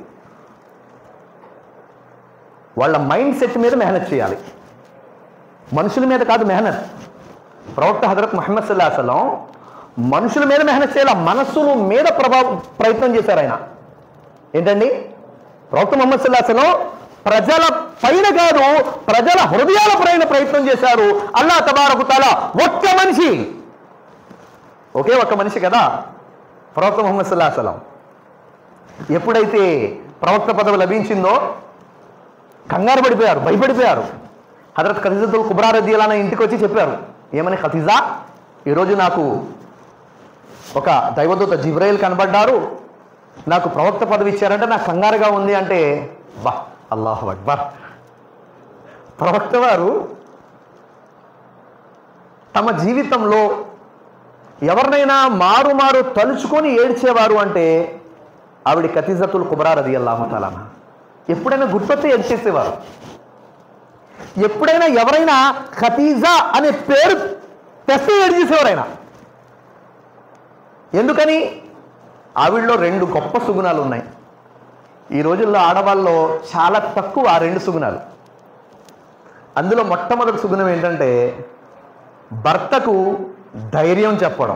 Speaker 1: వాళ్ళ మైండ్ సెట్ మీద మెహనత్ చేయాలి మనుషుల మీద కాదు మెహనత్ ప్రవక్త హజరత్ మహమ్మద్ సల్లా అసలం మనుషుల మీద మెహనత్ చేయాలి మనస్సుల మీద ప్రభావం ప్రయత్నం చేశారు ఆయన ఏంటండి ప్రవక్త మహమ్మద్ సల్లా అసలం ప్రజల పైన కాదు ప్రజల హృదయాల పైన ప్రయత్నం చేశారు అల్లా తబారకుతాల ఒక్క మనిషి ఒకే ఒక్క మనిషి కదా ప్రవక్త ముహమ్మద్ సల్లా అసలం ఎప్పుడైతే ప్రవక్త పదవి లభించిందో కంగారు పడిపోయారు భయపడిపోయారు హజరత్ ఖతీజతుల్ కుబ్రా రద్దీలాన ఇంటికి వచ్చి చెప్పారు ఏమని ఖతీజా ఈరోజు నాకు ఒక దైవదూత జిబ్రాయిల్ కనబడ్డారు నాకు ప్రవక్త పదవి ఇచ్చారంటే నాకు కంగారుగా ఉంది అంటే బా అల్లాహు అక్బర్ ప్రవక్త వారు తమ జీవితంలో ఎవరినైనా మారు మారు తలుచుకొని ఏడ్చేవారు అంటే ఆవిడ కతీజతుల్ కుబ్రా రది అల్లాహతాలాన ఎప్పుడైనా గుర్తొస్తే ఏడ్చేసేవారు ఎప్పుడైనా ఎవరైనా ఖతీజా అనే పేరు తెస్తే ఏడ్చేసేవారు ఆయన ఎందుకని ఆవిడలో రెండు గొప్ప సుగుణాలు ఉన్నాయి ఈ రోజుల్లో ఆడవాళ్ళలో చాలా తక్కువ ఆ రెండు సుగుణాలు అందులో మొట్టమొదటి సుగుణం ఏంటంటే భర్తకు ధైర్యం చెప్పడం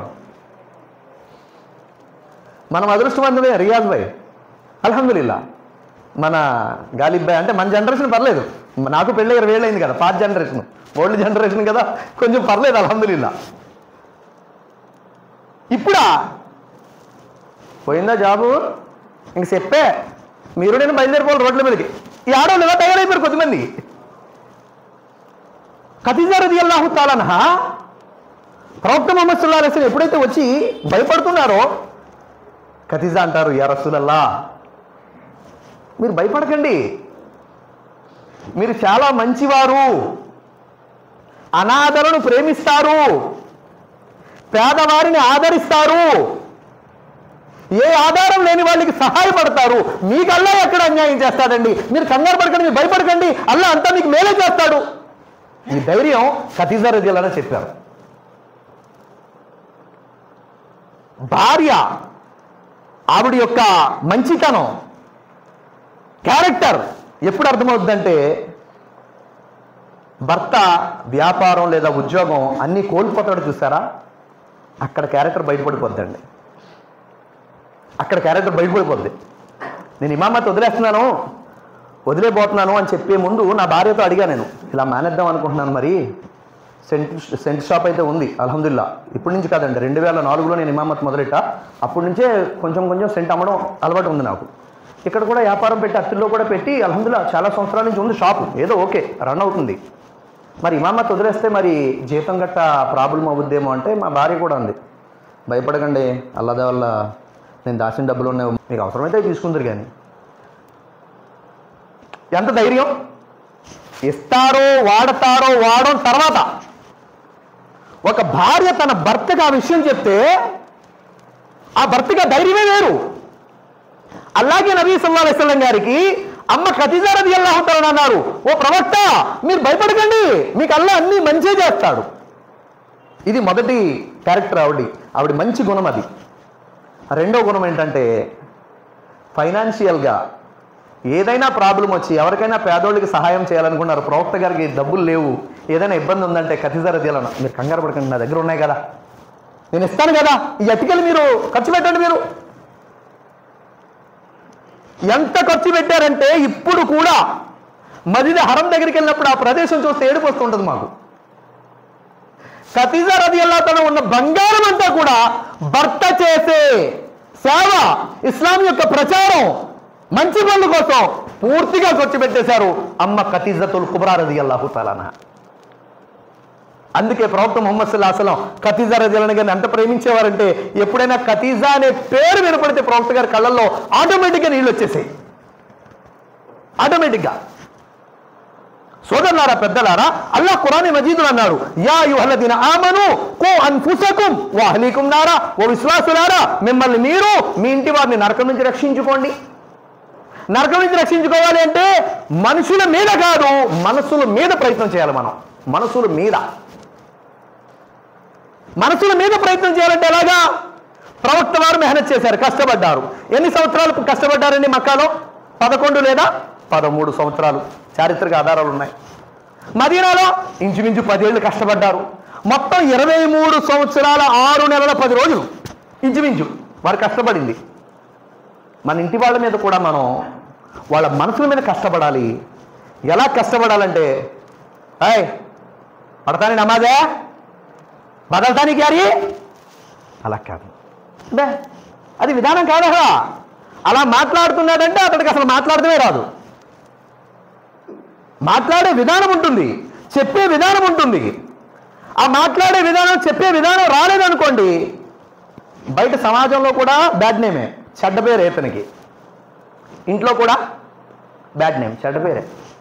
Speaker 1: మనం అదృష్టవంతమే రియాజ్ భాయ్ అల్హమ్దుల్లా మన గాలిబ్ భాయ్ అంటే మన జనరేషన్ పర్లేదు నాకు పెళ్ళి ఇరవై ఏళ్ళు అయింది కదా పాత జనరేషన్ ఓల్డ్ జనరేషన్ కదా కొంచెం పర్లేదు అల్హమ్దుల్లా ఇప్పుడా పోయిందా జాబు ఇంక చెప్పే మీరు నేను బయలుదేరిపోవాలి రోడ్ల మీదకి ఈ ఆడవాళ్ళు ఎలా తయారైపోయారు కొద్దిమంది ఖతీజా రది అల్లాహు తాలనహా ప్రవక్త మొహమ్మద్ సుల్లా అలైస్ ఎప్పుడైతే వచ్చి భయపడుతున్నారో ఖతీజా అంటారు యా రసూలల్లా మీరు భయపడకండి మీరు చాలా మంచివారు అనాథలను ప్రేమిస్తారు పేదవారిని ఆదరిస్తారు ఏ ఆధారం లేని వాళ్ళకి సహాయపడతారు మీకు అల్లా ఎక్కడ అన్యాయం చేస్తాడండి మీరు కంగారు పడకండి మీరు భయపడకండి అల్లా అంతా మీకు మేలే చేస్తాడు ఈ ధైర్యం ఖతీజా రజీలని చెప్పారు భార్య ఆవిడ యొక్క మంచితనం క్యారెక్టర్ ఎప్పుడు అర్థమవుతుందంటే భర్త వ్యాపారం లేదా ఉద్యోగం అన్నీ కోల్పోతాడు చూసారా అక్కడ క్యారెక్టర్ బయటపడిపోద్దండి అక్కడ క్యారెక్టర్ బయటపడిపోద్ది నేను ఇమామత్ వదిలేస్తున్నాను వదిలేపోతున్నాను అని చెప్పే ముందు నా భార్యతో అడిగా నేను ఇలా మానేద్దాం అనుకుంటున్నాను మరి సెంట్ సెంట్ షాప్ అయితే ఉంది అల్హమ్దుల్లా ఇప్పటి నుంచి కాదండి రెండు వేల నాలుగులో నేను ఇమామత్ మొదలెట్టా అప్పటి నుంచే కొంచెం కొంచెం సెంట్ అమ్మడం అలవాటు ఉంది నాకు ఇక్కడ కూడా వ్యాపారం పెట్టి అత్తిల్లో కూడా పెట్టి అల్హమ్దుల్లా చాలా సంవత్సరాల నుంచి ఉంది షాపు ఏదో ఓకే రన్ అవుతుంది మరి ఇమామత్ వదిలేస్తే మరి జీతం గట్ట ప్రాబ్లం అవుద్దేమో అంటే మా భార్య కూడా ఉంది భయపడకండి అల్లదే వల్ల నేను దాచిన డబ్బులు ఉన్నాయి మీకు అవసరమైతే తీసుకుందరు కానీ ఎంత ధైర్యం ఇస్తారో వాడతారో వాడడం తర్వాత ఒక భార్య తన భర్తకు ఆ విషయం చెప్తే ఆ భర్తకి ఆ ధైర్యమే వేరు అలాగే నబీ సల్లా అలైస్లం గారికి అమ్మ ఖతీజా రది అల్లాహుతారని అన్నారు ఓ ప్రవక్త మీరు భయపడకండి మీకు అల్లా అన్ని మంచి చేస్తాడు ఇది మొదటి క్యారెక్టర్ ఆవిడ ఆవిడ మంచి గుణం అది రెండో గుణం ఏంటంటే ఫైనాన్షియల్గా ఏదైనా ప్రాబ్లం వచ్చి ఎవరికైనా పేదోళ్ళకి సహాయం చేయాలనుకున్నారు ప్రవక్త గారికి డబ్బులు లేవు ఏదైనా ఇబ్బంది ఉందంటే ఖతీజా తీయాలన్నా మీరు కంగారు పడకండి నా దగ్గర ఉన్నాయి కదా నేను ఇస్తాను కదా ఈ అతికలు మీరు ఖర్చు పెట్టండి మీరు ఎంత ఖర్చు పెట్టారంటే ఇప్పుడు కూడా మదిద హరం దగ్గరికి వెళ్ళినప్పుడు ఆ ప్రదేశం చూస్తే ఏడుపు వస్తుంటుంది మాకు ఖతీజా రది తన ఉన్న బంగారం అంతా కూడా భర్త చేసే సేవ ఇస్లాం యొక్క ప్రచారం మంచి పనుల కోసం పూర్తిగా ఖర్చు పెట్టేశారు అమ్మ ఖతీజతుల్ కుబ్రా రది అల్లాహు తాలానా అందుకే ప్రవక్త ముహమ్మద్ సల్లాహం ఖతీజా రజలను గారిని ఎంత ప్రేమించేవారంటే ఎప్పుడైనా ఖతీజా అనే పేరు వినపడితే ప్రవక్త గారి కళ్ళల్లో ఆటోమేటిక్గా నీళ్ళు వచ్చేసాయి ఆటోమేటిక్గా సోదరులారా పెద్దలారా అల్లా ఖురాని మజీదులు అన్నాడు యా యుహలదిన ఆమను కో అన్ఫుసకుం ఓ అహలీకుం నారా ఓ విశ్వాసులారా మిమ్మల్ని మీరు మీ ఇంటి వారిని నరకం నుంచి రక్షించుకోండి నరకం నుంచి రక్షించుకోవాలి అంటే మనుషుల మీద కాదు మనసుల మీద ప్రయత్నం చేయాలి మనం మనసుల మీద మనసుల మీద ప్రయత్నం చేయాలంటే ఎలాగా ప్రవక్త వారు మెహనత్ చేశారు కష్టపడ్డారు ఎన్ని సంవత్సరాలు కష్టపడ్డారండి మక్కాలో పదకొండు లేదా పదమూడు సంవత్సరాలు చారిత్రక ఆధారాలు ఉన్నాయి మదీనాలో ఇంచుమించు పదేళ్ళు కష్టపడ్డారు మొత్తం ఇరవై మూడు సంవత్సరాల ఆరు నెలల పది రోజులు ఇంచుమించు వారు కష్టపడింది మన ఇంటి వాళ్ళ మీద కూడా మనం వాళ్ళ మనసుల మీద కష్టపడాలి ఎలా కష్టపడాలంటే హాయ్ పడతాని నమాజే బదల్తాని క్యారీ అలా కాదు బే అది విధానం కాదా అలా మాట్లాడుతున్నాడంటే అతడికి అసలు మాట్లాడటమే రాదు మాట్లాడే విధానం ఉంటుంది చెప్పే విధానం ఉంటుంది ఆ మాట్లాడే విధానం చెప్పే విధానం రాలేదనుకోండి బయట సమాజంలో కూడా బ్యాడ్ నేమే చెడ్డ పేరు ఇతనికి ఇంట్లో కూడా బ్యాడ్ నేమ్ చెడ్డ పేరే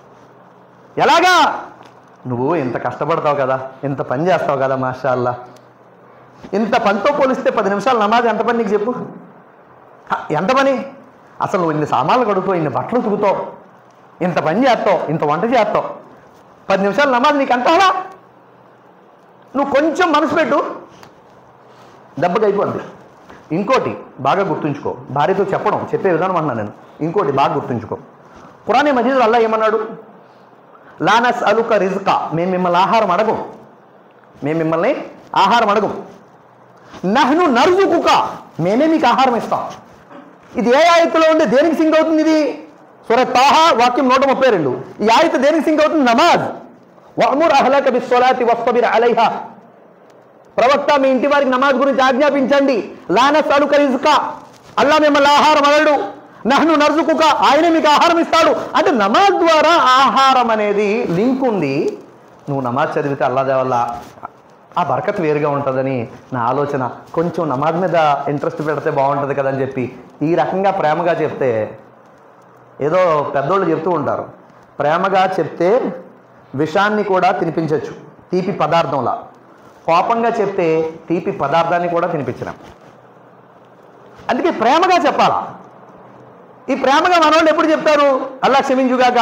Speaker 1: ఎలాగా నువ్వు ఇంత కష్టపడతావు కదా ఇంత పని చేస్తావు కదా మాషాల్లా ఇంత పనితో పోలిస్తే పది నిమిషాలు నమాజ్ ఎంత పని నీకు చెప్పు హ, ఎంత పని అసలు నువ్వు ఇన్ని సామాన్లు కడుగుతావు ఇన్ని బట్టలు ఉతుకుతావు ఇంత పని చేస్తావు ఇంత వంట చేస్తావు పది నిమిషాలు నమాజ్ నీకు ఎంత అలా నువ్వు కొంచెం మనసు పెట్టు దెబ్బకి అయిపోద్ది ఇంకోటి బాగా గుర్తుంచుకో భార్యతో చెప్పడం చెప్పే విధానం అన్నా నేను ఇంకోటి బాగా గుర్తుంచుకో పురాణే మజీదులు అల్లా ఏమన్నాడు లానస్ అలుక రిజ్కా మేము మిమ్మల్ని ఆహారం అడగం మేము మిమ్మల్ని ఆహారం అడగం నహ్ను నర్జుకుక మేమే మీకు ఆహారం ఇస్తాం ఇది ఏ ఆయతలో ఉంటే దేనికి సింక్ అవుతుంది ఇది సూర తాహా వాక్యం నూట ముప్పై రెండు ఈ ఆయత దేనికి సింక్ అవుతుంది నమాజ్ వహముర్ అహ్లక బిస్సలాతి వస్తబిర్ అలైహా ప్రవక్త మీ ఇంటి వారికి నమాజ్ గురించి ఆజ్ఞాపించండి లానస్ అలుక రిజ్కా అల్లా మిమ్మల్ని ఆహారం అడగడు నహ్ను నర్జుకుక ఆయనే మీకు ఆహారం ఇస్తాడు అంటే నమాజ్ ద్వారా ఆహారం అనేది లింక్ ఉంది నువ్వు నమాజ్ చదివితే అల్లాదే వల్ల ఆ బరకత్ వేరుగా ఉంటుందని నా ఆలోచన కొంచెం నమాజ్ మీద ఇంట్రెస్ట్ పెడితే బాగుంటుంది కదని చెప్పి ఈ రకంగా ప్రేమగా చెప్తే ఏదో పెద్దోళ్ళు చెప్తూ ఉంటారు ప్రేమగా చెప్తే విషాన్ని కూడా తినిపించవచ్చు తీపి పదార్థంలా కోపంగా చెప్తే తీపి పదార్థాన్ని కూడా తినిపించడం అందుకే ప్రేమగా చెప్పాలా ఈ ప్రేమగా మనోళ్ళు ఎప్పుడు చెప్తారు అల్లా క్షమించుగాక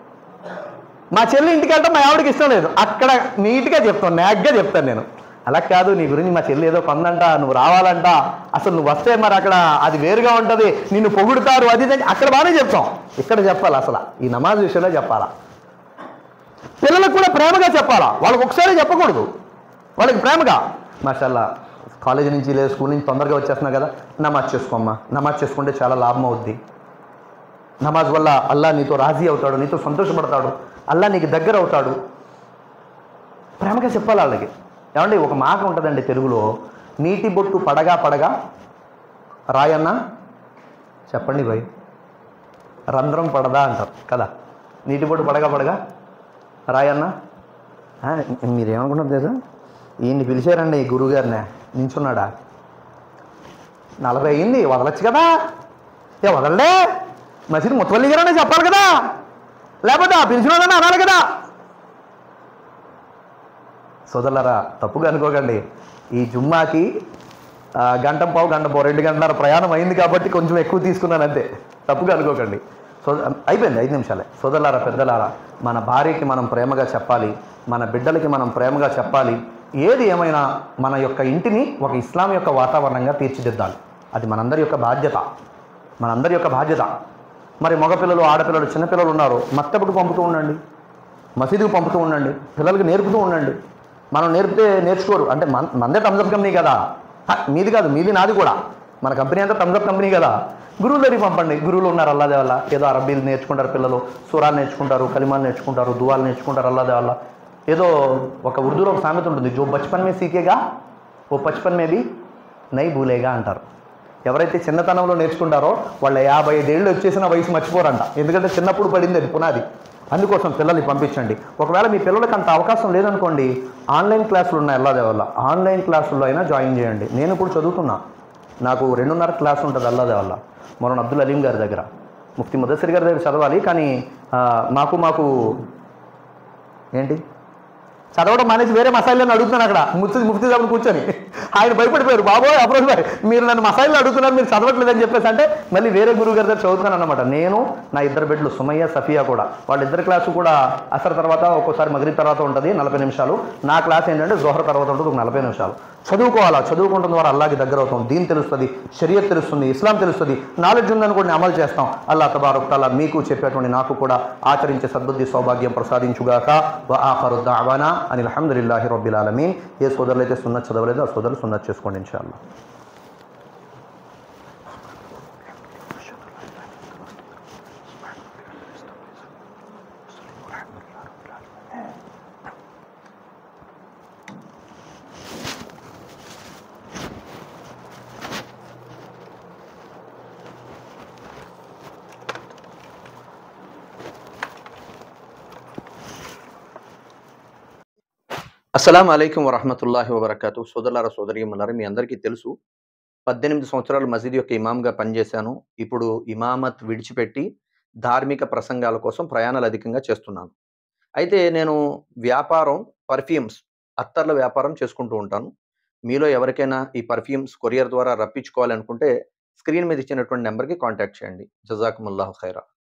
Speaker 1: మా చెల్లి ఇంటికి వెళ్తాం మా ఆవిడకి ఇష్టం లేదు అక్కడ నీట్గా చెప్తాను నాగ్గా చెప్తాను నేను అలా కాదు నీ గురించి మా చెల్లి ఏదో కొందంట నువ్వు రావాలంట అసలు నువ్వు వస్తే మరి అక్కడ అది వేరుగా ఉంటుంది నిన్ను పొగుడుతారు అది ఇది అని అక్కడ బాగానే చెప్తాం ఇక్కడ చెప్పాలి అసలు ఈ నమాజ్ విషయంలో చెప్పాలా పిల్లలకు కూడా ప్రేమగా చెప్పాలా వాళ్ళకి ఒకసారి చెప్పకూడదు వాళ్ళకి ప్రేమగా మాషల్లా కాలేజీ నుంచి లేదా స్కూల్ నుంచి తొందరగా వచ్చేస్తున్నా కదా నమాజ్ చేసుకోమ్మా నమాజ్ చేసుకుంటే చాలా లాభం అవుద్ది నమాజ్ వల్ల అల్లా నీతో రాజీ అవుతాడు నీతో సంతోషపడతాడు అల్లా నీకు దగ్గర అవుతాడు ప్రేమగా చెప్పాలి వాళ్ళకి ఏమండి ఒక మాట ఉంటుందండి తెలుగులో నీటి బొట్టు పడగా పడగా రాయన్న చెప్పండి భయ్ రంధ్రం పడదా అంటారు కదా నీటి బొట్టు పడగా పడగా రాయన్న ఆ, మీరేమనుకున్నారు తెలుసా ఈయన్ని పిలిచారండి ఈ గురువుగారిని నించున్నాడా నలభై అయింది వదలచ్చు కదా ఏ వదలలే మసీద్ ముత్తవల్లి గారనే చెప్పాలి కదా లేకపోతే ఆ పిలిచిన వాళ్ళని అనాలి కదా సోదరులారా తప్పుగా అనుకోకండి ఈ జుమ్మాకి ఆ, గంట పావు గంట పావు రెండు గంటల ప్రయాణం అయింది కాబట్టి కొంచెం ఎక్కువ తీసుకున్నాను అంతే తప్పుగా అనుకోకండి సో అయిపోయింది ఐదు నిమిషాలే సోదరులారా పెద్దలారా మన భార్యకి మనం ప్రేమగా చెప్పాలి మన బిడ్డలకి మనం ప్రేమగా చెప్పాలి ఏది ఏమైనా మన యొక్క ఇంటిని ఒక ఇస్లాం యొక్క వాతావరణంగా తీర్చిదిద్దాలి అది మనందరి యొక్క బాధ్యత మనందరి యొక్క బాధ్యత మరి మగపిల్లలు ఆడపిల్లలు చిన్నపిల్లలు ఉన్నారు మక్తబుకు పంపుతూ ఉండండి మసీదుకు పంపుతూ ఉండండి పిల్లలకి నేర్పుతూ ఉండండి మనం నేర్పితే నేర్చుకోరు అంటే మన మందే థమ్సప్ కంపెనీ కదా హ, మీది కాదు మీది నాది కూడా మన కంపెనీ అంతా థమ్సప్ కంపెనీ కదా గురువుల దగ్గరికి పంపండి గురువులు ఉన్నారు అల్లాదే వల్ల ఏదో అరబీలు నేర్చుకుంటారు పిల్లలు సూరాలు నేర్చుకుంటారు కలిమాలు నేర్చుకుంటారు దువాలు నేర్చుకుంటారు అల్లాదే వల్ల ఏదో ఒక ఉర్దూలో ఒక సామెత ఉంటుంది జో బచ్పన్ మే సీకేగా ఓ బచ్పన్ మే బి నై భూలేగా అంటారు ఎవరైతే చిన్నతనంలో నేర్చుకుంటారో వాళ్ళ యాభై ఐదేళ్ళు వచ్చేసిన వయసు మర్చిపోరంట ఎందుకంటే చిన్నప్పుడు పడింది అది పునాది అందుకోసం పిల్లల్ని పంపించండి ఒకవేళ మీ పిల్లలకి అంత అవకాశం లేదనుకోండి ఆన్లైన్ క్లాసులు ఉన్నాయి అల్లాదే వల్ల ఆన్లైన్ క్లాసుల్లో అయినా జాయిన్ చేయండి నేను ఇప్పుడు చదువుతున్నా నాకు రెండున్నర క్లాస్ ఉంటుంది అల్లాదే వల్ల మొన్న అబ్దుల్ అలీం గారి దగ్గర ముఫ్తీ ముదస్సిర్ గారి దగ్గర చదవాలి కానీ ఆ, మాకు మాకు ఏంటి చదవడం మానేసి వేరే మసాయిలను అడుగుతున్నాను అక్కడ ముఫ్తీ ముఫ్తీ సాబులు కూర్చొని ఆయన భయపడిపోయారు బాబోయ్ అప్రోజ్ భాయ్ మీరు నన్ను మసాయిలు అడుగుతున్నారు మీరు చదవట్లేదని చెప్పేసి అంటే మళ్ళీ వేరే గురువు గారి దగ్గర చదువుతున్నాను అనమాట నేను నా ఇద్దరు బిడ్డలు సుమయ్య సఫియా కూడా వాళ్ళిద్దరు క్లాసు కూడా అసర్ తర్వాత ఒక్కోసారి మగరిబ్ తర్వాత ఉంటుంది నలభై నిమిషాలు నా క్లాస్ ఏంటంటే జోహర్ తర్వాత ఉంటుంది ఒక నలభై నిమిషాలు చదువుకోవాలా చదువుకుంటున్న ద్వారా అల్లాకి దగ్గర అవుతాం దీన్ తెలుస్తుంది షరియత్ తెలుస్తుంది ఇస్లాం తెలుస్తుంది నాలెడ్జ్ ఉందని కూడా అమలు చేస్తాం అల్లా తబారక్ తాలా మీకు చెప్పేటువంటి నాకు కూడా ఆచరించే సద్బుద్ధి సౌభాగ్యం ప్రసాదించుగాక వ ఆఖరు దావానా అని అల్హమ్దులిల్లాహి రబ్బిల్ ఆలమీన్ ఏ సోదరులు అయితే సున్నత్ చదవలేదో ఆ సోదరులు సున్నత్ చేసుకోండి ఇన్షాల్లా అస్సలం అయికం వరహమతుల్లాహి వబర్కాతు సోదరులారా సోదరీమలారా మీ అందరికీ తెలుసు పద్దెనిమిది సంవత్సరాలు మసీద్ యొక్క ఇమామ్గా పనిచేశాను ఇప్పుడు ఇమామత్ విడిచిపెట్టి ధార్మిక ప్రసంగాల కోసం ప్రయాణాలు అధికంగా చేస్తున్నాను అయితే నేను వ్యాపారం పర్ఫ్యూమ్స్ అత్తర్ల వ్యాపారం చేసుకుంటూ ఉంటాను మీలో ఎవరికైనా ఈ పర్ఫ్యూమ్స్ కొరియర్ ద్వారా రప్పించుకోవాలనుకుంటే స్క్రీన్ మీద ఇచ్చినటువంటి నెంబర్కి కాంటాక్ట్ చేయండి జజాకుముల్లాహు ఖైరా